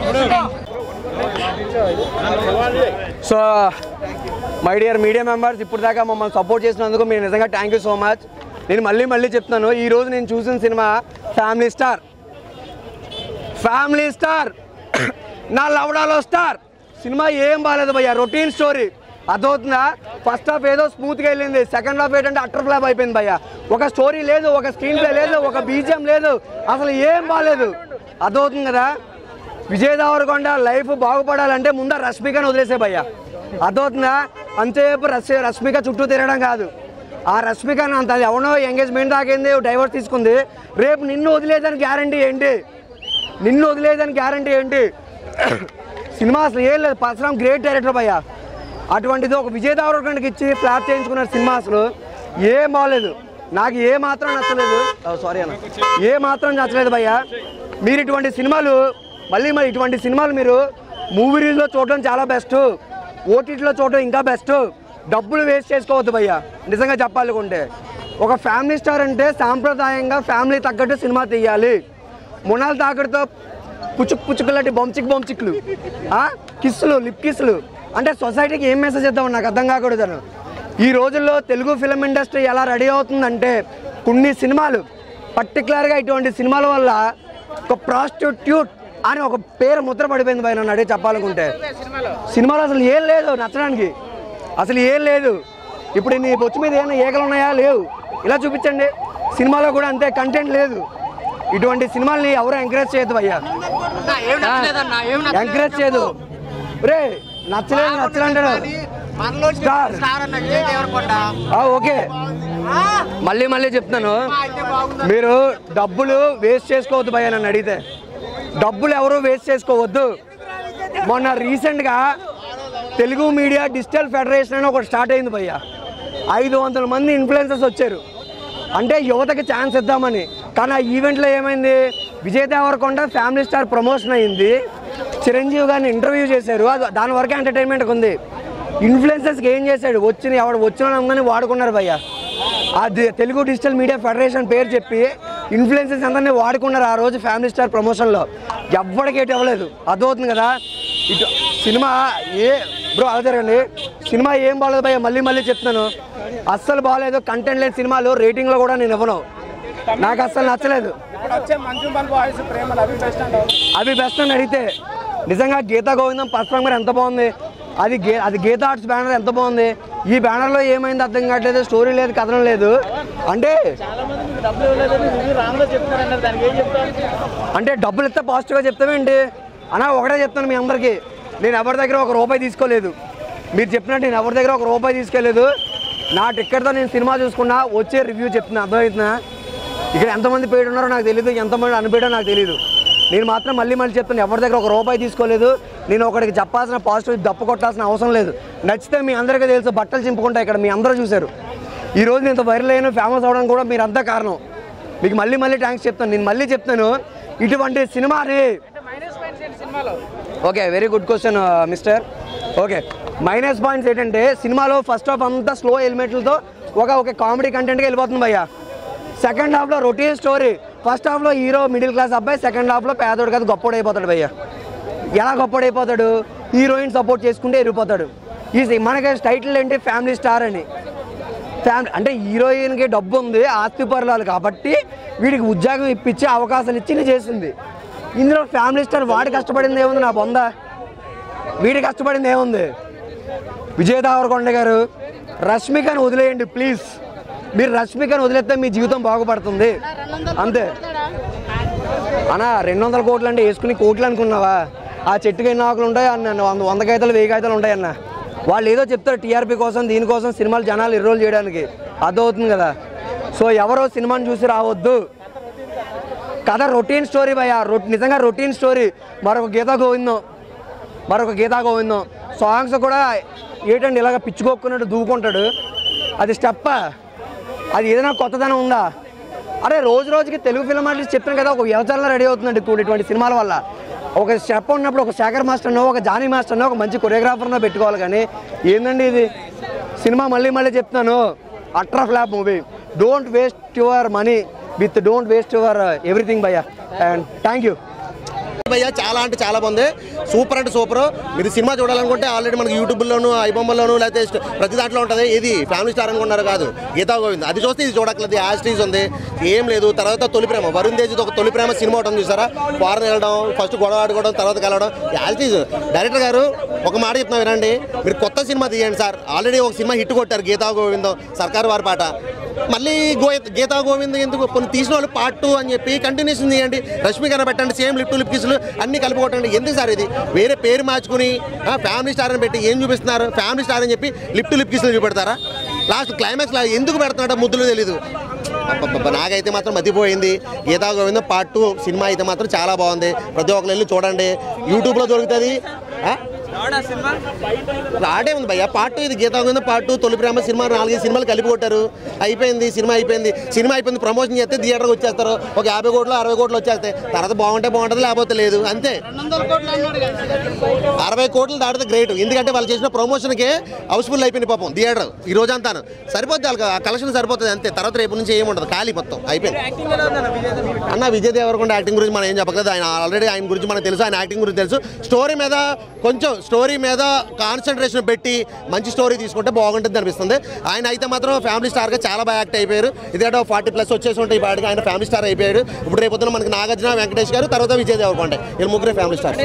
so my dear media members ఇప్పుడు దాకా మమ్మల్ని సపోర్ట్ చేసినందుకు మీరు నిజంగా థ్యాంక్ యూ సో మచ్ నేను మళ్ళీ మళ్ళీ చెప్తున్నాను ఈ రోజు నేను చూసిన సినిమా ఫ్యామిలీ స్టార్ ఫ్యామిలీ స్టార్ నా లవడాలో స్టార్ సినిమా ఏం బాగాలేదు భయ్య రొటీన్ స్టోరీ అర్థమవుతుందా ఫస్ట్ హాఫ్ ఏదో స్మూత్గా వెళ్ళింది సెకండ్ హాఫ్ ఏంటంటే అటర్ ఫ్లాప్ అయిపోయింది భయ్య ఒక స్టోరీ లేదు ఒక స్క్రీన్ ప్లే లేదు ఒక బీజిఎం లేదు అసలు ఏం బాగాలేదు అర్థమవుతుంది కదా విజయ్ దేవరకొండ లైఫ్ బాగుపడాలంటే ముందు రష్మికని వదిలేసే భయ్య అర్థమవుతుందా అంతసేపు రష్ రష్మిక చుట్టూ తిరగడం కాదు ఆ రష్మిక అంత అది ఎవనో ఎంగేజ్మెంట్ దాకింది డైవర్స్ తీసుకుంది రేపు నిన్ను వదిలేదని గ్యారంటీ ఏంటి నిన్ను వదిలేదని గ్యారంటీ ఏంటి సినిమా అసలు ఏం లేదు పరశురామ్ గ్రేట్ డైరెక్టర్ భయ్య అటువంటిది ఒక విజయ్ దేవరకొండకి ఇచ్చి ఫ్లాప్ చేయించుకున్న సినిమా అసలు ఏం బాగలేదు నాకు ఏ మాత్రం నచ్చలేదు సారీ అన్న ఏ మాత్రం నచ్చలేదు భయ్య మీరు ఇటువంటి సినిమాలు మళ్ళీ మరి ఇటువంటి సినిమాలు మీరు మూవీ రీల్స్లో చూడడం చాలా బెస్ట్ ఓటీటీలో చూడడం ఇంకా బెస్ట్ డబ్బులు వేస్ట్ చేసుకోవద్దు భయ్య నిజంగా చెప్పాలనుకుంటే ఒక ఫ్యామిలీ స్టార్ అంటే సాంప్రదాయంగా ఫ్యామిలీ తగ్గట్టు సినిమా తీయాలి మొనాల్ తాకడితో పుచ్చుక్ పుచ్చుకులాంటి బొంచిక్ బొంచిక్లు ఆ? కిస్సులు లిప్ కిస్సులు అంటే సొసైటీకి ఏం మెసేజ్ ఇద్దాం నాకు అర్థం కాకూడదు ఈ రోజుల్లో తెలుగు ఫిలిం ఇండస్ట్రీ ఎలా రెడీ అవుతుందంటే కొన్ని సినిమాలు పర్టికులర్గా ఇటువంటి సినిమాల వల్ల ఒక ప్రాస్టిట్యూట్ అని ఒక పేరు ముద్ర పడిపోయింది పైన నన్ను అడిగి చెప్పాలనుకుంటే సినిమాలో అసలు ఏం లేదు నచ్చడానికి అసలు ఏం లేదు ఇప్పుడు నీ బొచ్చు మీద ఏమైనా ఈగలు ఉన్నాయా లేవు ఇలా చూపించండి సినిమాలో కూడా అంతే కంటెంట్ లేదు ఇటువంటి సినిమాల్ని ఎవరు ఎంకరేజ్ చేయొద్దు భయ్యా ఎంకరేజ్ చేయదు రే నచ్చలేదు నచ్చలంటాడు స్టార్ ఆ, ఓకే మళ్ళీ మళ్ళీ చెప్తాను మీరు డబ్బులు వేస్ట్ చేసుకోవద్దు భయ్య నన్ను అడిగితే డబ్బులు ఎవరు వేస్ట్ చేసుకోవద్దు మొన్న రీసెంట్గా తెలుగు మీడియా డిజిటల్ ఫెడరేషన్ అని ఒకటి స్టార్ట్ అయింది భయ్య ఐదు వందల మంది ఇన్ఫ్లుయెన్సర్స్ వచ్చారు అంటే యువతకి ఛాన్స్ ఇద్దామని కానీ ఆ ఈవెంట్లో ఏమైంది Vijay Deverakonda family star promotion అయింది చిరంజీవి గారిని ఇంటర్వ్యూ చేశారు అది దాని వరకు ఎంటర్టైన్మెంట్ ఉంది ఇన్ఫ్లుయెన్సర్స్కి ఏం చేశాడు వచ్చిన ఎవడు వచ్చిన అందరినీ వాడుకున్నారు భయ్య అది తెలుగు డిజిటల్ మీడియా ఫెడరేషన్ పేరు చెప్పి ఇన్ఫ్లుయెన్సర్స్ అందరినీ వాడుకున్నారు ఆ రోజు ఫ్యామిలీ స్టార్ ప్రమోషన్లో ఎవ్వడికి ఏటి అవ్వలేదు అర్థమవుతుంది కదా ఇటు సినిమా ఏ బ్రో అలా జరగండి సినిమా ఏం బాగాలేదు భయ్య మళ్ళీ మళ్ళీ చెప్తున్నాను అస్సలు బాగాలేదు కంటెంట్ లేని సినిమాలు రేటింగ్లో కూడా నేను ఇవ్వను నాకు అస్సలు నచ్చలేదు అవి బెస్ట్ అని అడిగితే నిజంగా గీతా గోవిందం పర్ఫార్మర్ ఎంత బాగుంది అది గే అది గీతా ఆర్ట్స్ బ్యానర్ ఎంత బాగుంది ఈ బ్యానర్లో ఏమైంది అర్థం కావట్లేదు స్టోరీ లేదు కథనం లేదు అంటే అంటే డబ్బులు ఇస్తే పాజిటివ్గా చెప్తామేంటి అన్నా ఒకటే చెప్తాను మీ అందరికీ నేను ఎవరి దగ్గర ఒక రూపాయి తీసుకోలేదు మీరు చెప్పినట్టు నేను ఎవరి దగ్గర ఒక రూపాయి తీసుకోలేదు నా టిక్కెట్తో నేను సినిమా చూసుకున్నా వచ్చే రివ్యూ చెప్తున్నా అర్థమవుతుందా ఇక్కడ ఎంతమంది పేరు ఉన్నారో నాకు తెలియదు ఎంతమంది అనిపేయడో నాకు తెలియదు నేను మాత్రం మళ్ళీ మళ్ళీ చెప్తాను ఎవరి దగ్గర ఒక రూపాయి తీసుకోలేదు నేను ఒకరికి చెప్పాల్సిన పాజిటివ్ దప్పు కొట్టాల్సిన అవసరం లేదు నచ్చితే మీ అందరికీ తెలుసు బట్టలు చింపుకుంటా ఇక్కడ మీ అందరూ చూశారు ఈ రోజు నేను ఇంత వైరల్ అయిన ఫేమస్ అవడానికి కూడా మీరు అంతా కారణం మీకు మళ్ళీ మళ్ళీ థ్యాంక్స్ చెప్తాను నేను మళ్ళీ చెప్తాను ఇటువంటి సినిమాని okay very good question mister okay minus points ఏంటంటే సినిమాలో ఫస్ట్ హాఫ్ అంతా స్లో ఎలిమెంట్లతో ఒక ఒక కామెడీ కంటెంట్కి వెళ్ళిపోతుంది భయ్యా సెకండ్ హాఫ్లో రొటీన్ స్టోరీ ఫస్ట్ హాఫ్లో హీరో మిడిల్ క్లాస్ అబ్బాయి సెకండ్ హాఫ్లో పేదోడు కాదు గొప్పోడు అయిపోతాడు భయ్య ఎలా గొప్పోడు అయిపోతాడు హీరోయిన్ సపోర్ట్ చేసుకుంటే ఎరిగిపోతాడు ఈ మనకి టైటిల్ ఏంటి ఫ్యామిలీ స్టార్ అని ఫ్యామిలీ అంటే హీరోయిన్కి డబ్బు ఉంది ఆస్తి పరులాలు కాబట్టి వీడికి ఉద్యోగం ఇప్పించి అవకాశాలు ఇచ్చి చేసింది ఇందులో ఫ్యామిలీ స్టార్ వాడి కష్టపడింది ఏముంది నా బొంద వీడి కష్టపడింది ఏముంది విజయ్ దేవరకొండ గారు రష్మికని వదిలేయండి ప్లీజ్ మీరు రష్మికని వదిలేస్తే మీ జీవితం బాగుపడుతుంది అంతే అన్నా రెండు వందల కోట్లు అంటే వేసుకుని కోట్లు అనుకున్నావా ఆ చెట్టుకి ఎన్ని ఆకులు ఉంటాయి అన్న వంద వంద కాగితాలు వెయ్యి కాగితాలు ఉంటాయన్న వాళ్ళు ఏదో చెప్తారు టీఆర్పీ కోసం దీనికోసం సినిమాలు జనాలు ఎర్రోల్ చేయడానికి అర్థమవుతుంది కదా సో ఎవరో సినిమాని చూసి రావద్దు కథ రొటీన్ స్టోరీ భయ రొ నిజంగా రొటీన్ స్టోరీ మరొక గీతా గోవిందం మరొక గీతా గోవిందం సాంగ్స్ కూడా ఏంటండి ఇలాగ పిచ్చుకోక్కున్నట్టు దూకుంటాడు అది స్టెప్పా అది ఏదైనా కొత్తదనం ఉందా అరే రోజు రోజుకి తెలుగు ఫిల్మ్ ఆర్టిస్ట్ చెప్పాను కదా ఒక వ్యవచారంలో రెడీ అవుతుందండి ఇప్పుడు ఇటువంటి సినిమాల వల్ల ఒక స్టెప్ ఉన్నప్పుడు ఒక శేఖర్ మాస్టర్నో ఒక జానీ మాస్టర్నో ఒక మంచి కొరియోగ్రాఫర్నో పెట్టుకోవాలి కానీ ఏందండి ఇది సినిమా మళ్ళీ మళ్ళీ చెప్తున్నాను utter flop movie don't waste your money with don't waste your everything భయ్యా అండ్ థ్యాంక్ యూ భయ్య చాలా అంటే చాలా బాగుంది సూపర్ అంటే సూపర్ మీరు సినిమా చూడాలనుకుంటే ఆల్రెడీ మనకి యూట్యూబ్లోను ఐబొమ్మలోను లేకపోతే స్ట్- ప్రతి దాంట్లో ఉంటుంది ఇది ఫ్యామిలీ స్టార్ అనుకున్నారు కాదు గీతా గోవింద్ అది చూస్తే ఇది చూడట్లేదు యాస్టీజ్ ఉంది ఏం లేదు తర్వాత తొలి ప్రేమ వరుణ్ తేజ్ ఒక తొలి ప్రేమ సినిమా ఉంటుంది చూసారా ఫారెన్ వెళ్ళడం ఫస్ట్ గొడవ ఆడుకోవడం తర్వాత కలవడం యాస్టీజ్ డైరెక్టర్ గారు ఒక మాట చెప్తున్నా వినండి మీరు కొత్త సినిమా తీయండి సార్ ఆల్రెడీ ఒక సినిమా హిట్ కొట్టారు గీతా గోవిందం సర్కారు వారి పాట మళ్ళీ గో గీతా గోవింద్ ఎందుకు కొన్ని తీసిన వాళ్ళు పార్ట్ టూ అని చెప్పి కంటిన్యూషన్ తీయండి రష్మికన పెట్టండి సేమ్ లిప్ టు లిప్ కిస్లు అన్ని కలిపి కొట్టండి ఎందుకు సార్ ఇది వేరే పేరు మార్చుకుని ఆ, ఫ్యామిలీ స్టార్ అని పెట్టి ఏం చూపిస్తున్నారు ఫ్యామిలీ స్టార్ అని చెప్పి లిప్ టు లిప్ కిస్లు చూపెడతారా లాస్ట్ క్లైమాక్స్ ఎందుకు పెడుతున్నాడో ముద్దులు తెలీదు అబ్బబ్బబ్బ, నాకైతే మాత్రం మతిపోయింది గీతా గోవిందం పార్ట్ టూ సినిమా అయితే మాత్రం చాలా బాగుంది ప్రతి ఒక్కరు వెళ్ళి చూడండి యూట్యూబ్లో దొరుకుతుంది ఆ? రాడే ఉంది భయ్య పార్ట్ టూ ఇది గీతా గోవిందం పార్ట్ టూ తొలి ప్రేమ సినిమా నాలుగైదు సినిమాలు కలిపి కొట్టారు అయిపోయింది సినిమా అయిపోయింది సినిమా అయిపోయింది ప్రమోషన్ చేస్తే థియేటర్కి వచ్చేస్తారు ఒక యాభై కోట్లు అరవై కోట్లు వచ్చేస్తాయి తర్వాత బాగుంటే బాగుంటుంది లేకపోతే లేదు అంతే అరవై కోట్లు దాటితే గ్రేట్ ఎందుకంటే వాళ్ళు చేసిన ప్రమోషన్కే హౌస్ఫుల్ అయిపోయింది పాపం థియేటర్ ఈ రోజు అంతాను సరిపోద్ది వాళ్ళకి ఆ కలెక్షన్ సరిపోతుంది అంతే తర్వాత రేపు నుంచి ఏముండదు ఖాళీ మొత్తం అయిపోయింది అన్న విజయ్ దేవరకొండ యాక్టింగ్ గురించి మనం ఏం చెప్పలేదు ఆయన ఆల్రెడీ ఆయన గురించి మనకు తెలుసు ఆయన యాక్టింగ్ గురించి తెలుసు స్టోరీ మీద కొంచెం స్టోరీ మీద కాన్సన్ట్రేషన్ పెట్టి మంచి స్టోరీ తీసుకుంటే బాగుంటుంది అనిపిస్తుంది ఆయన అయితే మాత్రం ఫ్యామిలీ స్టార్గా చాలా బాగా యాక్ట్ అయిపోయారు ఇదే ఫార్టీ ప్లస్ వచ్చేసి ఉంటాయి పాటికి ఆయన ఫ్యామిలీ స్టార్ అయిపోయాడు ఇప్పుడు రేపు పొద్దున మనకి నాగార్జున వెంకటేష్ గారు తర్వాత విజయ్ దేవరకొండ వీళ్ళు ముగ్గురే ఫ్యామిలీ స్టార్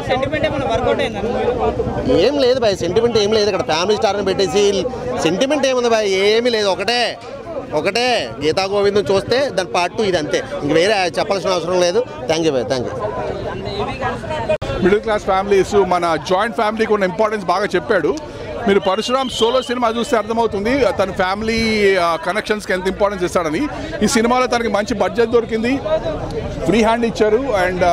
ఏం లేదు బాయ్ సెంటిమెంట్ ఏం లేదు ఇక్కడ ఫ్యామిలీ స్టార్ని పెట్టేసి సెంటిమెంట్ ఏముంది బాయ్ ఏమీ లేదు ఒకటే ఒకటే గీతా గోవిందం చూస్తే దాని పార్ట్ టూ ఇది అంతే ఇంక వేరే చెప్పాల్సిన అవసరం లేదు thank you bye thank you middle class families మన జాయింట్ ఫ్యామిలీకి ఉన్న ఇంపార్టెన్స్ బాగా చెప్పాడు మీరు పరశురామ్ సోలో సినిమా చూస్తే అర్థమవుతుంది తన ఫ్యామిలీ కనెక్షన్స్కి ఎంత ఇంపార్టెన్స్ ఇస్తాడని ఈ సినిమాలో తనకి మంచి బడ్జెట్ దొరికింది ఫ్రీ హ్యాండ్ ఇచ్చారు అండ్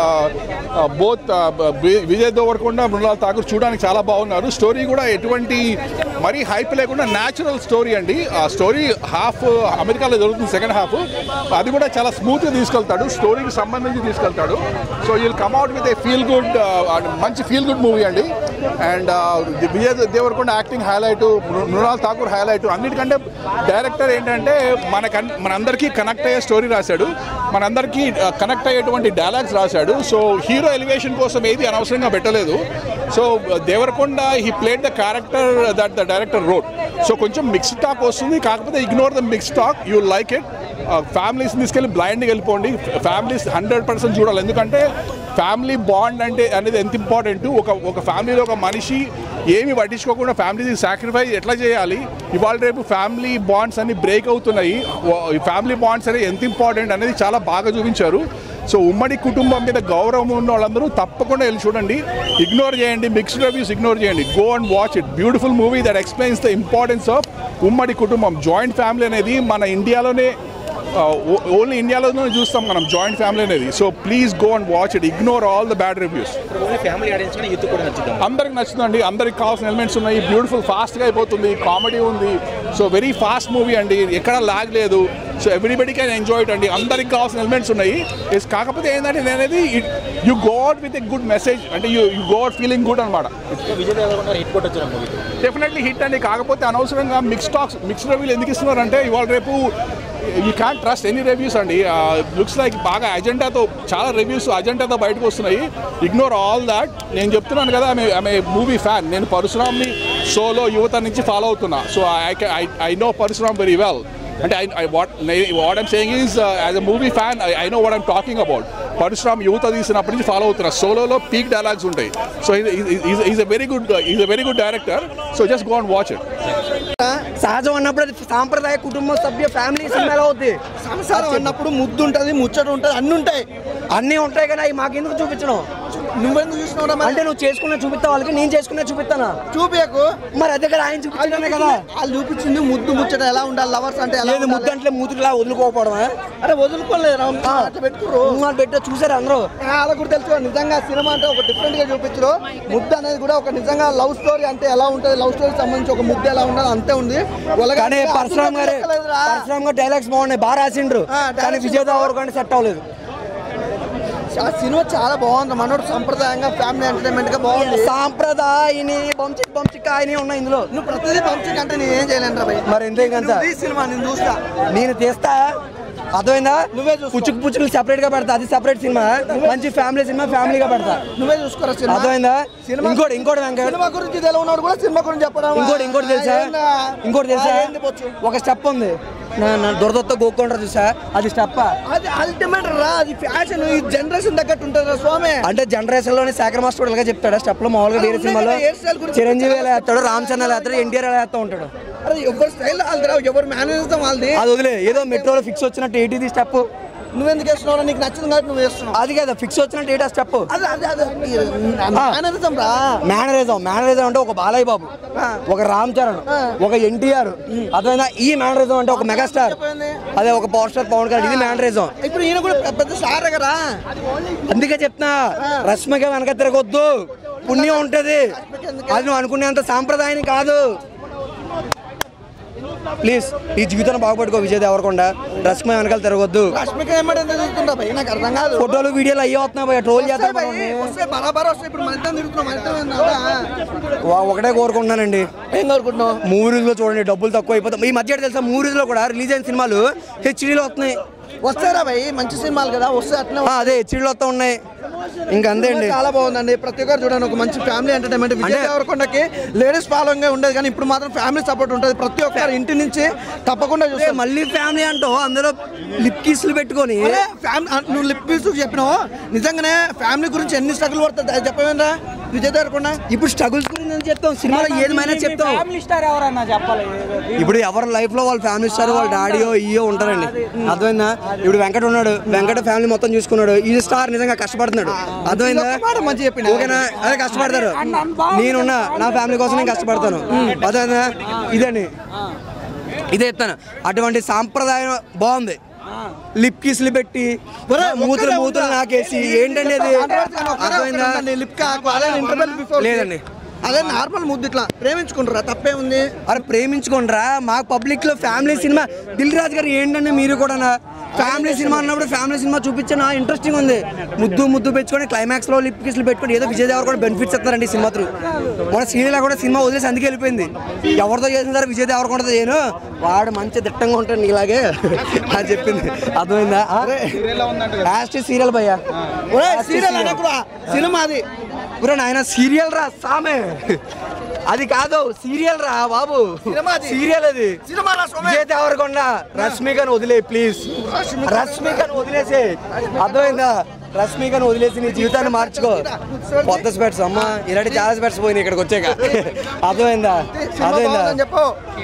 బోత్ విజయ్ దేవరకొండ మృణాల్ ఠాకూర్ చూడడానికి చాలా బాగున్నారు స్టోరీ కూడా ఎటువంటి మరీ హైప్ లేకుండా న్యాచురల్ స్టోరీ అండి ఆ స్టోరీ హాఫ్ అమెరికాలో జరుగుతుంది సెకండ్ హాఫ్ అది కూడా చాలా స్మూత్గా తీసుకెళ్తాడు స్టోరీకి సంబంధించి తీసుకెళ్తాడు so will come out with a feel good మంచి ఫీల్ గుడ్ మూవీ అండి and Vijay Deverakonda acting highlight Mrunal Thakur highlight అన్నిటికంటే డైరెక్టర్ ఏంటంటే మన మనందరికీ కనెక్ట్ అయ్యే స్టోరీ రాశాడు మనందరికీ కనెక్ట్ అయ్యేటువంటి డైలాగ్స్ రాశాడు సో హీరో ఎలివేషన్ కోసం ఏది అనవసరంగా పెట్టలేదు so Deverakonda he played the character that the director wrote so కొంచెం మిక్స్డ్ టాక్ వస్తుంది కాకపోతే ignore the mixed talk you like it families తీసుకెళ్ళి బ్లైండ్గా వెళ్ళిపోండి ఫ్యామిలీస్ హండ్రెడ్ పర్సెంట్ చూడాలి ఎందుకంటే ఫ్యామిలీ బాండ్ అంటే అనేది ఎంత ఇంపార్టెంట్ ఒక ఒక ఫ్యామిలీలో ఒక మనిషి ఏమి పట్టించుకోకుండా ఫ్యామిలీ సాక్రిఫైస్ ఎట్లా చేయాలి ఇవాళ రేపు ఫ్యామిలీ బాండ్స్ అన్ని బ్రేక్ అవుతున్నాయి ఈ ఫ్యామిలీ బాండ్స్ అనేది ఎంత ఇంపార్టెంట్ అనేది చాలా బాగా చూపించారు సో ఉమ్మడి కుటుంబం మీద గౌరవం ఉన్న వాళ్ళందరూ తప్పకుండా వెళ్ళి చూడండి ఇగ్నోర్ చేయండి మిక్స్డ్ రివ్యూస్ ఇగ్నోర్ చేయండి go and watch it beautiful movie that explains the importance of ఉమ్మడి కుటుంబం జాయింట్ ఫ్యామిలీ అనేది మన ఇండియాలోనే ఓన్లీ ఇండియాలోనే చూస్తాం మనం జాయింట్ ఫ్యామిలీ అనేది so please go and watch it ignore all the bad reviews family audiences కానీ యూత్ కూడా నచ్చుతాం అందరికి నచ్చుతుందండి అందరికి కావాల్సిన ఎలిమెంట్స్ ఉన్నాయి బ్యూటిఫుల్ ఫాస్ట్గా అయిపోతుంది కామెడీ ఉంది సో వెరీ ఫాస్ట్ మూవీ అండి ఎక్కడ లాగ్ లేదు so everybody can enjoy it అండి అందరికి కావాల్సిన ఎలిమెంట్స్ ఉన్నాయి ఇస్ కాకపోతే ఏంటంటే నేను అనేది you go out with a good message అంటే you you go out feeling good అనమాట విజయ్ దేవరకొండ హిట్ కొట్టొచ్చు మూవీ డెఫినెట్లీ హిట్ అండి కాకపోతే అనవసరంగా మిక్స్ టాక్స్ మిక్స్ రివ్యూలు ఎందుకు ఇస్తున్నారంటే ఇవాళ రేపు you can trust any reviews అండి లుక్స్ లైక్ బాగా అజెండాతో చాలా రివ్యూస్ అజెండాతో బయటకు వస్తున్నాయి ఇగ్నోర్ ఆల్ దాట్ నేను చెప్తున్నాను కదా ఆమె ఆమె మూవీ ఫ్యాన్ నేను పరశురామ్ని సోలో యువత నుంచి ఫాలో అవుతున్నా so I I know Parasuram very well అంటే I I what what I'm saying is as a movie fan I know what I'm talking about Parasuram Yuvatha తీసినప్పటి నుంచి ఫాలో అవుతున్నా సోలోలో పీక్ డైలాగ్స్ ఉంటాయి so is a very good is a very good director so just go and watch it సహజం అన్నప్పుడు అది సాంప్రదాయ కుటుంబ సభ్య ఫ్యామిలీ సినిమా ఎలా అవుద్ది సంసారం అన్నప్పుడు ముద్దు ఉంటుంది ముచ్చట ఉంటుంది అన్ని ఉంటాయి అన్నీ ఉంటాయి కానీ అవి మాకెందుకు చూపించడం నువ్వెందుకు చూసినావు అంటే నువ్వు చేసుకున్న చూపిస్తా వాళ్ళకి నేను చేసుకున్న చూపిస్తానా చూపించకు మరి అదే కదా ఆయన చూపించడమే కదా వాళ్ళు చూపించింది ముద్దు ముచ్చట ఎలా ఉండాలి లవర్స్ అంటే ఎలా లేదు ముద్దు అంటే మూతుకులా వదులుకోకపోవడమా అరే వదులుకోలేదు పెట్టుకురు పెట్టా చూసారు అందరూ అలా కూడా తెలుసు నిజంగా సినిమా అంటే ఒక డిఫరెంట్ గా చూపించరు ముద్దు అనేది కూడా ఒక నిజంగా లవ్ స్టోరీ అంటే ఎలా ఉంటుంది లవ్ స్టోరీ సంబంధించి ఒక ముద్దు ఎలా ఉండాలి అంతే ఉంది వాళ్ళకి కానీ అర్థం పరశురామ్ గారు కాలేదురా. పరశురామ్ గారు డైలాగ్స్ బాగున్నాయి బాగా రాసిండ్రు కానీ విజయ్ దేవరకొండ సెట్ అవ్వలేదు ఆ సినిమా చాలా బాగుంది మనోడు సంప్రదాయంగా ఫ్యామిలీ ఎంటర్టైన్మెంట్ గా బాగుంది సాంప్రదాయని బంచిక్ బంచిక్ ఆయన ఉన్నాయి ఇందులో నువ్వు ప్రతిదీ పంపించి అంటే నేను ఏం చేయలేను రా భయ్. మరి ఎంతేంత నువ్వు ఈ సినిమా నేను చూస్తా నేను తీస్తా అర్థమైందా పుచ్చుకు పుచ్చుకులు సెపరేట్ గా పెడతా అది సెపరేట్ సినిమా మంచి ఫ్యామిలీ సినిమా ఫ్యామిలీగా పెడతా నువ్వే చూసుకోరా సినిమా అర్థమైందా సినిమా ఇంకోటి ఇంకోటి వెంకట్ సినిమా గురించి తెలియనోడు కూడా సినిమా గురించి చెప్పడం ఇంకోటి ఇంకోటి తెలుసా ఏందా? ఇంకోటి తెలుసా ఆ, ఏంది బొచ్చు? ఒక స్టెప్ ఉంది నా నా దొరదొత్త గోక్కుంటారు చూసా అది స్టెప్ అది అల్టిమేట్ రా అది ఫ్యాషన్ ఈ జనరేషన్ తగ్గట్టు ఉంటుంది రా స్వామి అంటే జనరేషన్ లోనే శేఖర్ మాస్టర్ ఇలాగా చెప్తాడు స్టెప్ లో మామూలుగా వేరే ఉన్నాయి సినిమాలో కదా, hair style గురించి చిరంజీవి ఎలా వేస్తాడు రామ్ చరణ్ ఎలా వేస్తాడు ఎన్టీఆర్ ఎలా వేస్తా ఉంటాడు అరే ఎవరి స్టైల్ వాళ్ళదిరా ఎవరు మేనేజిస్తాం వాళ్ళది అది వదిలే ఏదో మెట్రోలో ఫిక్స్ వచ్చినట్టు ఏంటిది స్టెప్ నువ్వెందుకు వేస్తున్నావు నీకు నచ్చింది కాబట్టి నువ్వు వేస్తున్నావు అది కదా ఫిక్స్ వచ్చినట్టు ఏంటి స్టెప్ అదే అదే అదే మేనేజిస్తాం రా మేనరిజం మేనరిజం అంటే ఒక బాలయ్య బాబు ఒక రామ్ చరణ్ ఒక ఎన్టీఆర్ అర్థమైందా ఈ మేనరిజం అంటే ఒక మెగాస్టార్ అదే ఒక పవర్ స్టార్ పవన్ కళ్యాణ్ ఇది మేనరిజం ఇప్పుడు ఈయన కూడా పెద్ద స్టార్ కదా అందుకే చెప్తున్నా రష్మిక వెనక తిరగొద్దు పుణ్యం ఉంటది అది నువ్వు అనుకునేంత సాంప్రదాయం కాదు ప్లీజ్ ఈ జీవితాన్ని బాగుపడుకో విజయ్ దేవరకొండ రస్మ వెనకాల తిరగొద్దు రష్మిక ఏమంటే ఎంత చూస్తుంటా భయ్ నాకు అర్థం కాదు ఫోటోలు వీడియోలు అయ్యే వస్తున్నాయి భయ్యా ట్రోల్ చేస్తారు వస్తాయి భయ్, వస్తాయి బరాబర్ వస్తాయి ఇప్పుడు మనిద్దరం తిరుగుతున్నాం మనిద్దరం ఏందా? వా- ఒకటే కోరుకుంటున్నానండి ఏం కోరుకుంటున్నావు మూవీస్ లో చూడండి డబ్బులు తక్కువ అయిపోతాం ఈ మధ్య తెలుసా మూవీస్ లో కూడా రిలీజ్ అయిన సినిమాలు హెచ్డీలో వస్తున్నాయి వస్తారా భయ్ మంచి సినిమాలు కదా వస్తే అట్లా ఆ, అదే హెచ్డీలో వస్తా ఉన్నాయి ఇంకా అంతే అండి చాలా బాగుందండి ప్రతి ఒక్కరు చూడండి ఒక మంచి ఫ్యామిలీ ఎంటర్టైన్మెంట్ విజయ్ అంటే- దేవరకొండకి లేడీస్ ఫాలోయింగ్ ఉండేది కానీ ఇప్పుడు మాత్రం ఫ్యామిలీ సపోర్ట్ ఉంటుంది ప్రతి ఒక్కరు ఇంటి నుంచి తప్పకుండా చూస్తారు మళ్ళీ ఫ్యామిలీ అంటూ అందులో లిప్ కిస్లు పెట్టుకొని అరే, ఫ్యామిలీ అ- నువ్వు లిప్ పీస్ చెప్పినావు నిజంగానే ఫ్యామిలీ గురించి ఎన్ని స్ట్రగుల్ పడుతుంది అది చెప్పవేంద్రా విజయ్ దేవరకొండ ఇప్పుడు స్ట్రగుల్స్ గురించి అని చెప్తాం సినిమాలో ఏమైనా చెప్తాం ఫ్యామిలీ స్టార్ ఎవరన్నా చెప్పాలి ఇప్పుడు ఎవరి లైఫ్ లో వాళ్ళ ఫ్యామిలీ స్టార్ వాళ్ళ డాడీయో ఇయో ఉంటారండి అర్థమైందా ఇప్పుడు వెంకట ఉన్నాడు వెంకట ఫ్యామిలీ మొత్తం చూసుకున్నాడు ఈ స్టార్ నిజంగా కష్టపడుతున్నాడు అర్థమైందా మంచి చెప్పిన ఓకేనా అదే కష్టపడతారు నేనున్నా నా ఫ్యామిలీ కోసం నేను కష్టపడతాను అర్థమైందా ఇదండి ఇదే చెప్తాను అటువంటి సాంప్రదాయం బాగుంది లిప్ కిస్లు పెట్టి మూతులు మూతులు నాకేసి ఏంటండి అది అర్థమైందా లిప్ కాకు అదే ఇంటర్వెల్ బిఫోర్ లేదండి అదే నార్మల్ ముద్దు ఇట్లా ప్రేమించుకుంటారా తప్పే ఉంది అరే ప్రేమించుకోండిరా మాకు పబ్లిక్ లో ఫ్యామిలీ సినిమా దిల్ రాజు గారు ఏంటంటే మీరు కూడా ఫ్యామిలీ సినిమా అన్నప్పుడు ఫ్యామిలీ సినిమా చూపించిన ఇంట్రెస్టింగ్ ఉంది ముద్దు ముద్దు పెంచుకొని క్లైమాక్స్ లో లిప్ కిస్లు పెట్టుకొని ఏదో విజయ్ దేవర్ కూడా బెనిఫిట్స్ ఇస్తారండి ఈ సినిమా త్రూ మన సీరియల్ కూడా సినిమా వదిలేసి అందుకే వెళ్ళిపోయింది ఎవరితో చేసిన తర్వాత విజయ్ దేవర్ కూడా చేయను వాడు మంచి దిట్టంగా ఉంటాడు నీలాగే అని చెప్పింది అర్థమైందా లాస్ట్ సీరియల్ భయ్యా సీరియల్ అనకురా సినిమా అది బ్రో నాయన సీరియల్ రా సామే అది కాదు సీరియల్ రా బాబు సీరియల్ అది సినిమా రా సోమే. విజయ్ దేవరకొండ రష్మికను వదిలే ప్లీజ్ రష్మికను వదిలేసే అర్థమైందా రష్మికను వదిలేసి నీ జీవితాన్ని మార్చుకో కొత్త స్పెట్స్ అమ్మా ఇలాంటి చాలా స్పెట్స్ పోయినాయి ఇక్కడికి వచ్చాక అర్థమైందా అర్థమైందా చెప్పు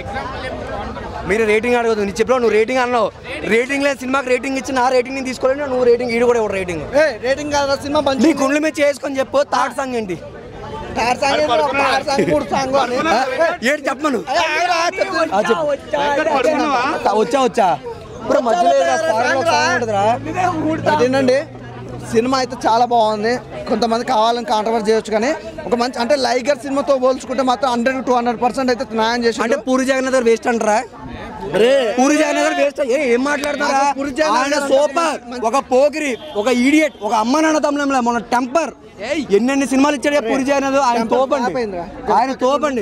మీరు రేటింగ్ అడగదు నీ చెప్పావు నువ్వు రేటింగ్ అన్నావు రేటింగ్ లేని సినిమాకి రేటింగ్ ఇచ్చి నా రేటింగ్ నేను తీసుకోలేదు నువ్వు రేటింగ్ ఈడు కూడా ఇవ్వడు రేటింగ్ ఏ రేటింగ్ కాదా సినిమా మంచి నీ గుండెల మీద చేసుకొని చెప్పు థర్డ్ సాంగ్ ఏంటి థర్డ్ సాంగ్ ఏంటి? థర్డ్ సాంగ్ మూడు సాంగ్ అని ఆ, ఏంటి చెప్పమను ఏ, ఆగురా, చెప్పు. ఆ, చెప్పు. వచ్చా వచ్చా ఇప్పుడు మధ్యలో ఏదో foreign లో song ఉంటుందిరా. అదేంటండి సినిమా అయితే చాలా బాగుంది కొంతమంది కావాలని కాంట్రవర్సీ చేయొచ్చు కానీ ఒక మంచి అంటే లైగర్ సినిమాతో పోల్చుకుంటే మాత్రం హండ్రెడ్ టూ హండ్రెడ్ పర్సెంట్ అయితే న్యాయం చేసి అంటే పూరి జగన్నాథ్ గారు వేస్ట్ అంటారా పూరి జగన్నాథ్ గారు వేస్ట్ ఏ ఏం మాట్లాడతారా అసలు పూరి జగన్నాథ్ ఆయన గారు సూపర్ ఒక పోకిరి ఒక ఈడియట్ ఒక అమ్మ నాన్న తమ్ముళ్ళ మన టెంపర్ ఎన్నెన్ని సినిమాలు ఇచ్చాడు పూరి జగన్నాథ్ ఆయన తోపండి ఆయన తోపండి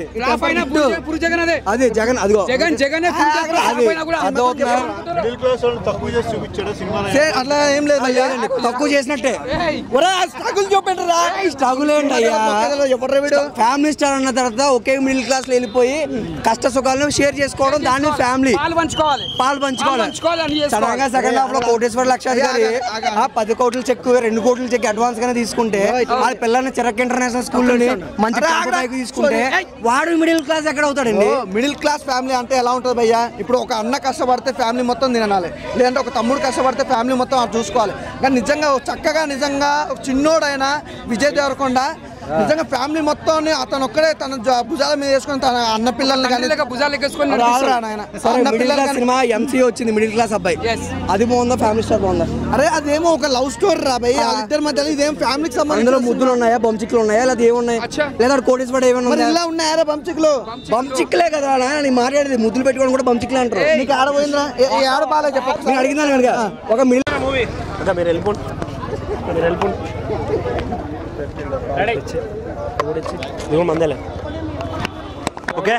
అదే జగన్ అదిగో జగన్ జగనే అది అర్థమవుతుందా? సే, అట్లా ఏం లేదు భయ్యా. లేదండి, తక్కువ చేసినట్టే స్ట్రగుల్ చూపెట్టు రా స్ట్రగుల్ ఏంటి అయ్యా ఎవరు వీడు ఫ్యామిలీ స్టార్ అన్న తర్వాత ఒకే మిడిల్ క్లాస్ లో వెళ్ళిపోయి కష్ట సుఖాలను షేర్ చేసుకోవడం దాన్ని ఫ్యామిలీ పాలు పంచుకోవాలి పాలు పంచుకోవాలి పాలు పంచుకోవాలి, అన్ని చేసుకోవాలి. సడన్ గా సెకండ్ హాఫ్ లో కోటేశ్వర లక్షాధికారి ఆ పది కోట్ల చెక్ రెండు కోట్ల చెక్ అడ్వాన్స్ గానే తీసుకుంటే వాళ్ళ పిల్లల్ని చిరక్ ఇంటర్నేషనల్ స్కూల్లోని మంచి అరే, టాప్ ఆగ్రా. బైక్ తీసుకుంటే వాడు మిడిల్ క్లాస్ ఎక్కడ అవుతాడండి మిడిల్ క్లాస్ ఫ్యామిలీ అంటే ఎలా ఉంటుంది భయ్యా ఇప్పుడు ఒక అన్న కష్టపడితే ఫ్యామిలీ మొత్తం తినాలి లేదంటే ఒక తమ్ముడు కష్టపడితే ఫ్యామిలీ మొత్తం అది చూసుకోవాలి కానీ నిజంగా ఒక చక్కగా నిజంగా ఒక చిన్నోడైన విజయ్ దేవరకొండ నిజంగా ఫ్యామిలీ మొత్తం అతను ఒక్కడే తన జ- భుజాల మీద వేసుకొని తన అన్న పిల్లల్ని కానీ భుజాలు ఎక్కేసుకొని అరే, ఆగురా నాయన. సరే అన్న మిడిల్ పిల్లల్ని క్లాస్ కానీ- సినిమా ఎంసీ వచ్చింది మిడిల్ క్లాస్ అబ్బాయి అది బాగుందా ఫ్యామిలీ స్టార్ బాగుందా అరే అదేమో ఒక లవ్ స్టోరీ రా భయ్ వాళ్ళిద్దరి మధ్యలో ఇదేం ఫ్యామిలీకి అందులో సంబంధించిన ముద్దులు ఉన్నాయా బంచిక్లు ఉన్నాయా లేదా ఏమున్నాయి లేదా కోటేశ్వర ఏమన్నా మరి ఉన్నాయా ఇలా ఉన్నాయారా బంచికులు బంచిక్లే కదా నాయన నేను మాట్లాడేది ముద్దులు పెట్టుకోవడం కూడా బంచిక్లే అంటారు నీకు ఆడపోయిందిరా ఏ- ఏ ఆడ బాగా చెప్పు నేను అడిగిందా కనుక ఒక మిడిల్ మూవీ మీరు వెళ్ళిపోండి మీరు వెళ్ళిపోండి ఇదిగో మందేలే ఓకే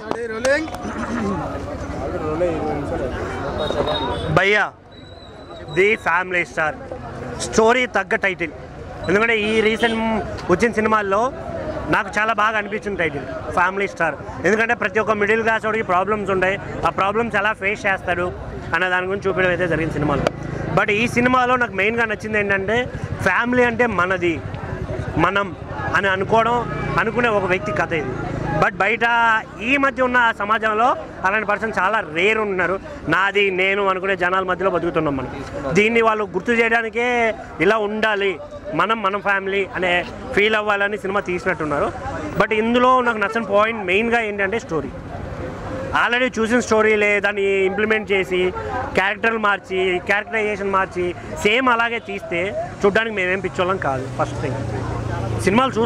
భయ్యా ది ఫ్యామిలీ స్టార్ స్టోరీ తగ్గ టైటిల్ ఎందుకంటే ఈ రీసెంట్ వచ్చిన సినిమాల్లో నాకు చాలా బాగా అనిపించింది టైటిల్ ఫ్యామిలీ స్టార్ ఎందుకంటే ప్రతి ఒక్క మిడిల్ క్లాస్ వాడికి ప్రాబ్లమ్స్ ఉంటాయి ఆ ప్రాబ్లమ్స్ ఎలా ఫేస్ చేస్తాడు అన్న దాని గురించి చూపించడం అయితే జరిగింది సినిమాలో బట్ ఈ సినిమాలో నాకు మెయిన్గా నచ్చింది ఏంటంటే ఫ్యామిలీ అంటే మనది మనం అని అనుకోవడం అనుకునే ఒక వ్యక్తి కథ ఇది బట్ బయట ఈ మధ్య ఉన్న సమాజంలో అలాంటి పర్సన్ చాలా రేర్ ఉన్నారు నాది నేను అనుకునే జనాల మధ్యలో బతుకుతున్నాం మనం దీన్ని వాళ్ళు గుర్తు చేయడానికే ఇలా ఉండాలి మనం మన ఫ్యామిలీ అనే ఫీల్ అవ్వాలని సినిమా తీసినట్టున్నారు బట్ ఇందులో నాకు నచ్చిన పాయింట్ మెయిన్గా ఏంటంటే స్టోరీ ఆల్రెడీ చూసిన స్టోరీలే దాన్ని ఇంప్లిమెంట్ చేసి క్యారెక్టర్లు మార్చి క్యారెక్టరైజేషన్ మార్చి సేమ్ అలాగే తీస్తే చూడ్డానికి మేమేం పిచ్చోళ్ళం కాదు ఫస్ట్ థింగ్ సినిమాలు చూస్తాం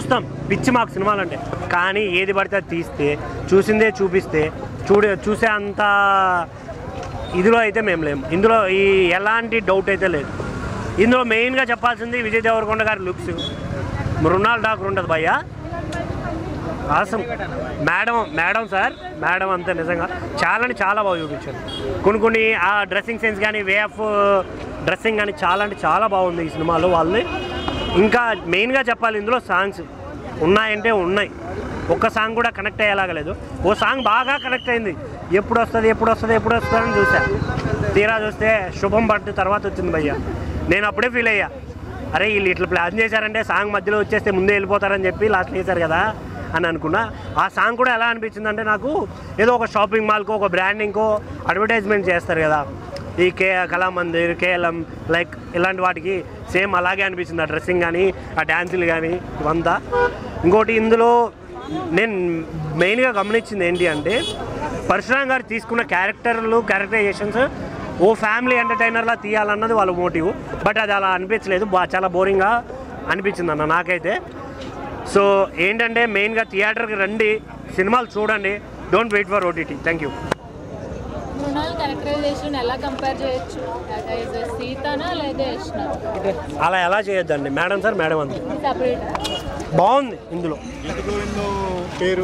పిచ్చి మాకు సినిమాలు అంటే కానీ ఏది పడితే అది తీస్తే చూసిందే చూపిస్తే చూడే చూసే అంత ఇదిలో అయితే మేము లేము ఇందులో ఈ ఎలాంటి డౌట్ అయితే లేదు ఇందులో మెయిన్గా చెప్పాల్సింది విజయ్ దేవరకొండ గారి లుక్స్ మృణాల్ ఠాకూర్ ఉంటుంది భయ్య awesome madam madam sir madam అంతే నిజంగా చాలా అంటే చాలా బాగా చూపించారు కొన్ని కొన్ని ఆ డ్రెస్సింగ్ సెన్స్ కానీ వే ఆఫ్ డ్రెస్సింగ్ కానీ చాలా అంటే చాలా బాగుంది ఈ సినిమాలో వాళ్ళని ఇంకా మెయిన్గా చెప్పాలి ఇందులో సాంగ్స్ ఉన్నాయంటే ఉన్నాయి ఒక్క సాంగ్ కూడా కనెక్ట్ అయ్యేలాగా లేదు ఓ సాంగ్ బాగా కనెక్ట్ అయింది ఎప్పుడు వస్తుంది ఎప్పుడు వస్తుంది ఎప్పుడు వస్తుంది అని చూసా తీరా చూస్తే శుభం పట్టు తర్వాత వచ్చింది భయ్య నేను అప్పుడే ఫీల్ అయ్యా అరే వీళ్ళు ఇట్లా ప్లాన్ చేశారంటే సాంగ్ మధ్యలో వచ్చేస్తే ముందే వెళ్ళిపోతారని చెప్పి లాస్ట్ వేశారు కదా అని అనుకున్నా ఆ సాంగ్ కూడా ఎలా అనిపించింది అంటే నాకు ఏదో ఒక షాపింగ్ మాల్కో ఒక బ్రాండింగ్కో అడ్వర్టైజ్మెంట్ చేస్తారు కదా ఈ కే కళామందిర్ కేఎల్ఎం లైక్ ఇలాంటి వాటికి సేమ్ అలాగే అనిపించింది ఆ డ్రెస్సింగ్ కానీ ఆ డ్యాన్సులు కానీ ఇవంతా ఇంకోటి ఇందులో నేను మెయిన్గా గమనించింది ఏంటి అంటే పరశురామ్ గారు తీసుకున్న క్యారెక్టర్లు క్యారెక్టరైజేషన్స్ ఓ ఫ్యామిలీ ఎంటర్టైనర్లా తీయాలన్నది వాళ్ళ మోటివ్ బట్ అది అలా అనిపించలేదు బా చాలా బోరింగ్గా అనిపించింది అన్న నాకైతే సో ఏంటంటే మెయిన్గా థియేటర్కి రండి సినిమాలు చూడండి don't wait for OTT thank you Mrunal characterization ఎలా కంపేర్ చేయొచ్చు సీతనా లేదా యష్నా అలా ఎలా చేయొద్దండి మేడం సార్ మేడం అంతే సపరేట్ బాగుంది ఇందులో పేరు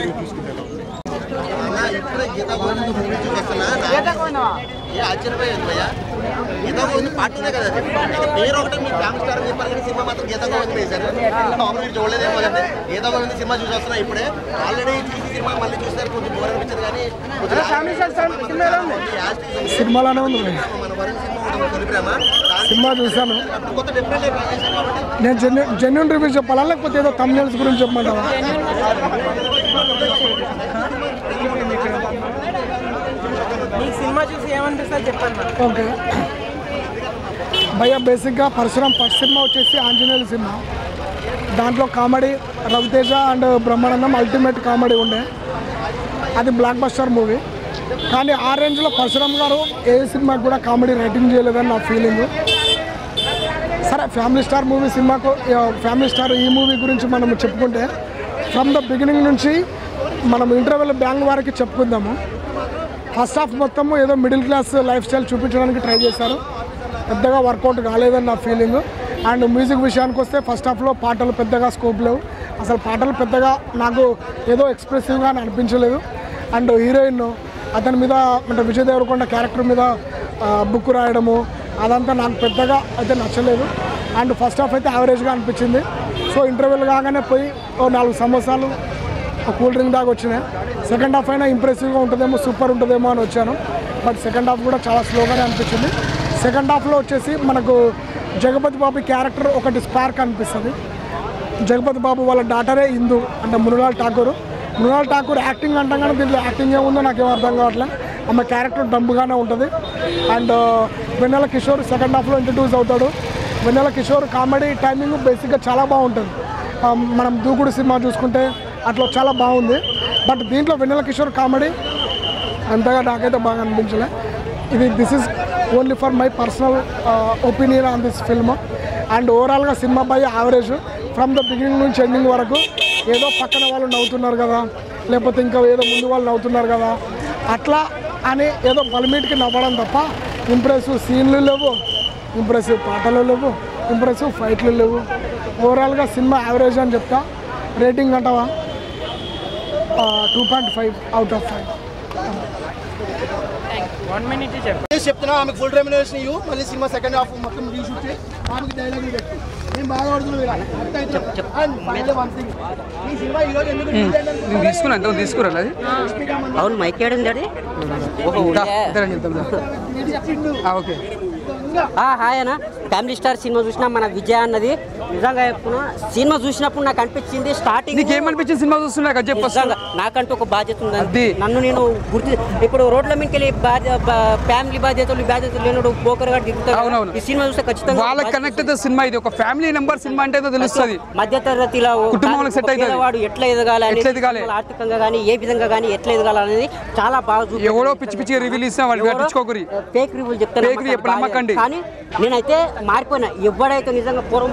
ఇప్పుడే గీతా గోవింద్ మూవీ చూపిస్తున్నా ఏ ఆశ్చర్యపోయింది భయ్యా గీతా గోవింద్ పార్ట్ ఉంది కదా అది. పేరు ఒకటే మీ ఫ్యామిలీ స్టార్ అని చెప్పారు కానీ సినిమా మాత్రం గీతా గోవింద్ వేశారు మామూలు మీరు చూడలేదేమో కదండి గీతా గోవింద్ సినిమా చూసి వస్తున్నా ఇప్పుడే ఆల్రెడీ చూసి సినిమా మళ్ళీ చూస్తారు కొంచెం బోర్ అనిపించదు కానీ కొంచెం సినిమాలోనే ఉంది భయ్యా. మన వరుణ్ సినిమా ఉంటుంది తొలి ప్రేమ దాని సినిమా చూశాను కొత్త డిఫరెంట్ అయిపోయింది కాబట్టి నేను జెన్యు జెన్యున్ రివ్యూ చెప్పాలా లేకపోతే ఏదో తమిళస్ గురించి చెప్పమంటావా మీకు సినిమా చూసి ఏమనిపిస్తుంది చెప్పండి నాకు. ఓకే భయ్య బేసిక్గా పరశురాం ఫస్ట్ సినిమా వచ్చేసి ఆంజనేయుల సినిమా దాంట్లో comedy Raviteja and Brahmanandam ultimate comedy ఉండే అది బ్లాక్ బస్టర్ మూవీ కానీ ఆ రేంజ్లో పరశురాం గారు ఏ సినిమాకి కూడా కామెడీ రైటింగ్ చేయలేదని నా ఫీలింగ్ సరే ఫ్యామిలీ స్టార్ మూవీ సినిమాకు ఆ, ఫ్యామిలీ స్టార్ ఈ మూవీ గురించి మనం చెప్పుకుంటే ఫ్రమ్ ద బిగినింగ్ నుంచి మనం ఇంటర్వెల్ బ్యాంక్ వారికి చెప్పుకుందాము ఫస్ట్ హాఫ్ మొత్తము ఏదో మిడిల్ క్లాస్ లైఫ్ స్టైల్ చూపించడానికి ట్రై చేశారు పెద్దగా వర్కౌట్ కాలేదని నా ఫీలింగ్ అండ్ మ్యూజిక్ విషయానికి వస్తే ఫస్ట్ హాఫ్లో పాటలు పెద్దగా స్కోప్ లేవు అసలు పాటలు పెద్దగా నాకు ఏదో ఎక్స్ప్రెసివ్గా అని అనిపించలేదు అండ్ హీరోయిన్ అతని మీద అంటే విజయ్ దేవరకొండ క్యారెక్టర్ మీద బుక్ రాయడము అదంతా నాకు పెద్దగా అయితే నచ్చలేదు అండ్ ఫస్ట్ హాఫ్ అయితే యావరేజ్గా అనిపించింది సో ఇంటర్వెల్ కాగానే పోయి ఓ నాలుగు సమోసాలు ఒక కూల్ డ్రింక్ దాకా వచ్చినాయి సెకండ్ హాఫ్ అయినా ఇంప్రెసివ్గా ఉంటుందేమో సూపర్ ఉంటుందేమో అని వచ్చాను బట్ సెకండ్ హాఫ్ కూడా చాలా స్లోగానే అనిపించింది సెకండ్ హాఫ్లో వచ్చేసి మనకు జగపతి బాబు క్యారెక్టర్ ఒకటి స్పార్క్ అనిపిస్తుంది జగపతి బాబు వాళ్ళ డాటరే హిందూ అంటే మునులాల్ ఠాకూర్ మృణాల్ ఠాకూర్ యాక్టింగ్ అంటాం కానీ దీంట్లో యాక్టింగ్ ఏముందో నాకేం అర్థం కావట్లే ఆమె క్యారెక్టర్ డంబుగానే ఉంటుంది అండ్ వెన్నెల కిషోర్ సెకండ్ హాఫ్లో ఇంట్రడ్యూస్ అవుతాడు వెన్నెల కిషోర్ కామెడీ టైమింగ్ బేసిక్గా చాలా బాగుంటుంది ఆ, మనం దూకుడు సినిమా చూసుకుంటే అట్లా చాలా బాగుంది బట్ దీంట్లో వెన్నెల కిషోర్ కామెడీ అంతగా నాకైతే బాగా అనిపించలే ఇది this is only for my personal opinion on this film and ఓవరాల్గా సినిమా by average from the beginning నుంచి ఎండింగ్ వరకు ఏదో పక్కన వాళ్ళు నవ్వుతున్నారు కదా లేకపోతే ఇంకా ఏదో ముందు వాళ్ళు నవ్వుతున్నారు కదా అట్లా అని ఏదో బలమీటికి నవ్వడం తప్ప ఇంప్రెసివ్ సీన్లు లేవు ఇంప్రెసివ్ పాటలు లేవు ఇంప్రెసివ్ ఫైట్లు లేవు ఓవరాల్గా సినిమా యావరేజ్ అని చెప్తా రేటింగ్ అంటావా two point five out of five one minute చెప్పండి నేను చెప్తున్నా ఆమెకు ఫుల్ రెమ్యునరేషన్ ఇవ్వు మళ్ళీ సినిమా సెకండ్ హాఫ్ మొత్తం రీషూట్ చేయి ఆమెకి డైలాగ్ పెట్టు నేను బాగా పడుతున్నాను ఇలా అర్థం అయితే And finally one thing. ఈ సినిమా ఈ రోజు ఎందుకు release అయిందని నేను తీసుకున్నా ఎంత తీసుకురా అది అవును మైక్ ఏడుంది అది ఓకే హాయ్ అన్న ఫ్యామిలీ స్టార్ సినిమా చూసినా మన విజయ అన్నది నిజంగా చెప్తున్నా సినిమా చూసినప్పుడు నాకు అనిపించింది స్టార్టింగ్ నీకేమనిపించింది సినిమా చూస్తున్నా కదా చెప్పు first. నిజంగా నాకంటూ ఒక బాధ్యత ఉంది నన్ను నేను గుర్తు ఇప్పుడు రోడ్ల మీదకి వెళ్ళి బాధ్య బా- ఫ్యామిలీ బాధ్యతలు బాధ్యతలు లేనుడు పోకర్ గా దిగుతారు అవునవును. ఈ సినిమా చూస్తే ఖచ్చితంగా వాళ్ళకి కనెక్ట్ అయితే సినిమా ఇది ఒక ఫ్యామిలీ నెంబర్ సినిమా అంటే ఏదో తెలుస్తుంది మధ్య తరగతిలో కుటుంబంలోకి set అవుతుంది. వాడు ఎట్లా ఎదగాలి అనేది, ఎట్లా ఎదగాలి? ఆర్థికంగా కానీ ఏ విధంగా కానీ ఎట్లా ఎదగాలి అనేది చాలా బాగా చూపించారు. ఎవడో పిచ్చి పిచ్చి రివ్యూలు ఇస్తున్నా వాళ్ళు ఎవరో పట్టించుకోకరి ఫేక్ రివ్యూలు చెప్తాను Fake review ఎప్పుడు నమ్మకండి. కానీ నేనైతే మారిపోయినా ఎవడైతే నిజంగా పూర్వం పొక్కడు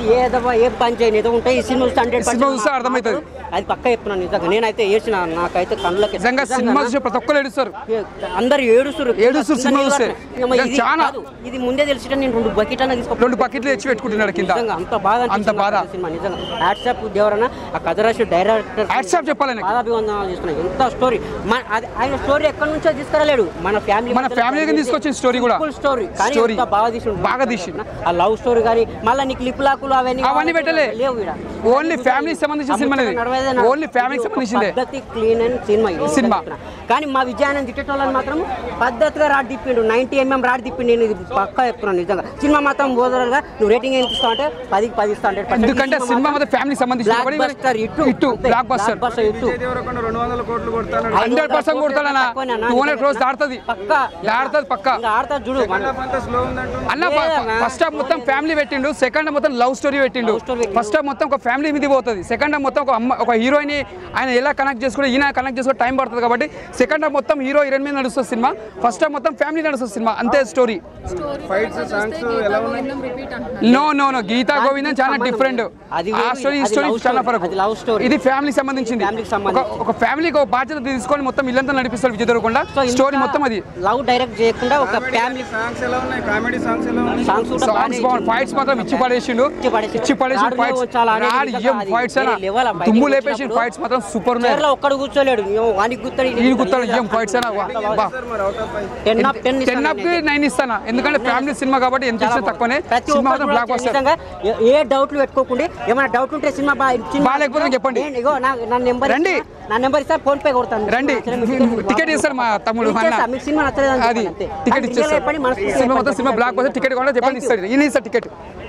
ఏదో ఏ పని చేయని ఏదో ఉంటాయి ఈ సినిమా చూస్తే హండ్రెడ్ సినిమా చూస్తే అర్థమవుతుంది. అది పక్క చెప్తున్నాను నిజంగా నేనైతే ఏడ్చిన నాకైతే కళ్ళకి నిజంగా సినిమా చూసి ప్రతి ఒక్కరు ఏడుస్తారు అందరు ఏడుస్తారు ఏడుస్తారు సినిమా చూస్తే. నిజంగా చాలా. ఇది ముందే తెలిసి నేను రెండు బకెట్ అన్న తీసుకో రెండు బకెట్లు తెచ్చి పెట్టుకుంటున్నాడు కింద నిజంగా అంత బాగా అంత బాధ అనిపించింది సినిమా నిజంగా హ్యాట్సాప్ దేవరన్న ఆ కథ రాసి డైరెక్టర్ హ్యాట్సాప్ చెప్పాలి ఆయనకి. పాదాభివందనాలు చేస్తున్నాయి ఎంత స్టోరీ మన అది ఆయన స్టోరీ ఎక్కడి నుంచో తీసుకురాలేడు మన ఫ్యామిలీ మన family కి తీసుకొచ్చిన story కూడా. స్టోరీ కానీ Story. ఎంత బాగా తీసి బాగా తీసి. ఆ లవ్ స్టోరీ కానీ మళ్ళీ నీకు లిప్ లాకులు అవన్నీ అవన్నీ పెట్టలే. లేవు ఈడ. ఓన్లీ ఫ్యామిలీ సంబంధించిన సినిమా అనేది. నడవదే నా- ఓన్లీ ఫ్యామిలీకి ఇది ఒక సంబంధించిందే. పద్ధతి క్లీన్ అండ్ సినిమా ఇది. సినిమా. కానీ మా విజయానంద్ తిట్టేటోళ్ళని మాత్రం పద్ధతిగా రాడ్ తిప్పిండు నైన్టీ ఎంఎం రాడ్ తిప్పిండు నేను ఇది పక్కా చెప్తున్నాను నిజంగా సినిమా మాత్రం ఓదరగా నువ్వు రేటింగ్ ఎంత ఇస్తావు అంటే పదికి పది ఇస్తా హండ్రెడ్ ఎందుకంటే సినిమా మాత్రం ఫ్యామిలీ సంబంధించిన బ్లాక్ కాబట్టి బస్టర్ ఇట్టు ఇట్టు బ్లాక్ బస్టర్ బస్టర్ ఇట్టు హండ్రెడ్ పర్సెంట్ కొడతాడన్నా టూ హండ్రెడ్ క్రోస్ దాడుతుంది దాడుతుంది పక్క ఆడతా చూడు అన్న ఫస్ట్ హాఫ్ మొత్తం ఫ్యామిలీ పెట్టిండు సెకండ్ హాఫ్ మొత్తం లవ్ స్టోరీ పెట్టిండు ఫస్ట్ హాఫ్ మొత్తం ఒక ఫ్యామిలీ మీద పోతుంది సెకండ్ హాఫ్ మొత్తం ఒక అమ్మ ఒక హీరోయిన్ ఆయన ఎలా కనెక్ట్ చేసుకుని ఈయన కనెక్ట్ చేసుకుని టైం పడుతుంది కాబట్టి సెకండ్ హాఫ్ మొత్తం హీరో హీరోయిన్ మీద నడుస్తుంది సినిమా ఫస్ట్ హాఫ్ మొత్తం ఫ్యామిలీ నడుస్తుంది సినిమా అంతే స్టోరీ ఫైట్స్ సాంగ్స్ ఎలా ఉన్నాయి repeat no no no Geetha Govindam చాలా డిఫరెంట్ అది ఆ వేరు, స్టోరీ ఈ అది స్టోరీ love చాలా story, ఫరక్ అది love story. ఇది ఫ్యామిలీ సంబంధించింది ఒక ఒక ఫ్యామిలీకి ఒక బాధ్యత తీసుకొని మొత్తం ఇల్లంతా నడిపిస్తారు విజయ్ దేవరకొండ స్టోరీ మొత్తం అది లవ్ డైరెక్ట్ చేయకుండా ఒక ఫ్యామిలీ సాంగ్స్ ఎలా ఉన్నాయి కామెడీ సాంగ్స్ ఎలా ఉన్నాయి సాంగ్స్ కూడా బాగానే సాంగ్స్ బాగుంది ఫైట్స్ మాత్రం ఇచ్చి పడేసిండు ఇచ్చి పడేసి రాడులో ఫైట్స్ చాలా అనేది రాడు నిజంగా ఏం అది ఫైట్స్ అయినా వేరే level ఆ బయటికి తుమ్ము లేపేసి వచ్చినప్పుడు ఫైట్స్ మాత్రం సూపర్ ఉన్నాయి చైర్లో ఒక్కడు కూర్చోలేడు వానికి గుర్తాడు ఈ గుర్తాడు ఏం ఫైట్స్ అయినా వా, బా. టెన్ ఆఫ్ టెన్ టెన్ అప్ కి నైన్ ఇస్తానా ఎందుకంటే ఫ్యామిలీ సినిమా కాబట్టి ఎంత ఇచ్చినా తక్కువనే ప్రతి సినిమా ఒక్కరు మాత్రం బ్లాక్ బస్టర్ నిజంగా ఏ- ఏ డౌట్లు పెట్టుకోకుండా ఏమైనా డౌట్ ఉంటే సినిమా బా- సినిమా- బాగాలేకపోతే చెప్పండి. నేను- ఇగో నా నా నెంబర్ రండి. నా నెంబర్ ఇస్తా ఫోన్ పే కొడతాను రండి టికెట్ ఇస్తారు మా తమ్ముడు మీకు అన్న తెలుసా? మీకు సినిమా నచ్చలేదు అని అది చెప్పండి అంతే. టికెట్ అది ఇచ్చేస్తారు చెప్పండి, మనస్ఫూర్తిగా సినిమా మొత్తం చెప్పండి. సినిమా బ్లాక్ బస్టర్ టికెట్ కావాలంటే చెప్పండి ఇస్తాడు ఈయన ఇస్తారు టికెట్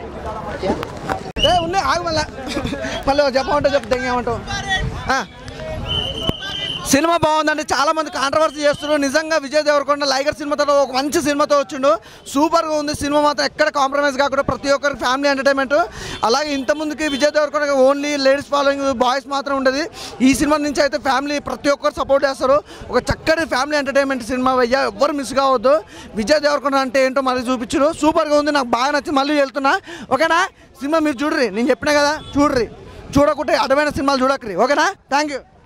ఏ ఉన్నాయి ఆగు మళ్ళా మళ్ళీ చెప్పమంటే చెప్పు దెంగేమంటావు ఆ. సినిమా బాగుందండి చాలా మంది కాంట్రవర్సీ చేస్తున్నారు నిజంగా విజయ్ దేవరకొండ లైగర్ సినిమాతో ఒక మంచి సినిమాతో వచ్చిండు సూపర్గా ఉంది సినిమా మాత్రం ఎక్కడ కాంప్రమైజ్ కాకుండా ప్రతి ఒక్కరికి ఫ్యామిలీ ఎంటర్టైన్మెంట్ అలాగే ఇంత ముందుకి Vijay Deverakonda only ladies following boys మాత్రం ఉండదు ఈ సినిమా నుంచి అయితే ఫ్యామిలీ ప్రతి ఒక్కరు సపోర్ట్ చేస్తారు ఒక చక్కటి ఫ్యామిలీ ఎంటర్టైన్మెంట్ సినిమా అయ్యా ఎవ్వరు మిస్ కావద్దు విజయ్ దేవరకొండ అంటే ఏంటో మళ్ళీ చూపించారు సూపర్గా ఉంది నాకు బాగా నచ్చి మళ్ళీ వెళ్తున్నా ఓకేనా సినిమా మీరు చూడ్రి నేను చెప్పినా కదా చూడ్రి చూడకుంటే అడ్డమైన సినిమాలు చూడక్రి ఓకేనా థ్యాంక్ యూ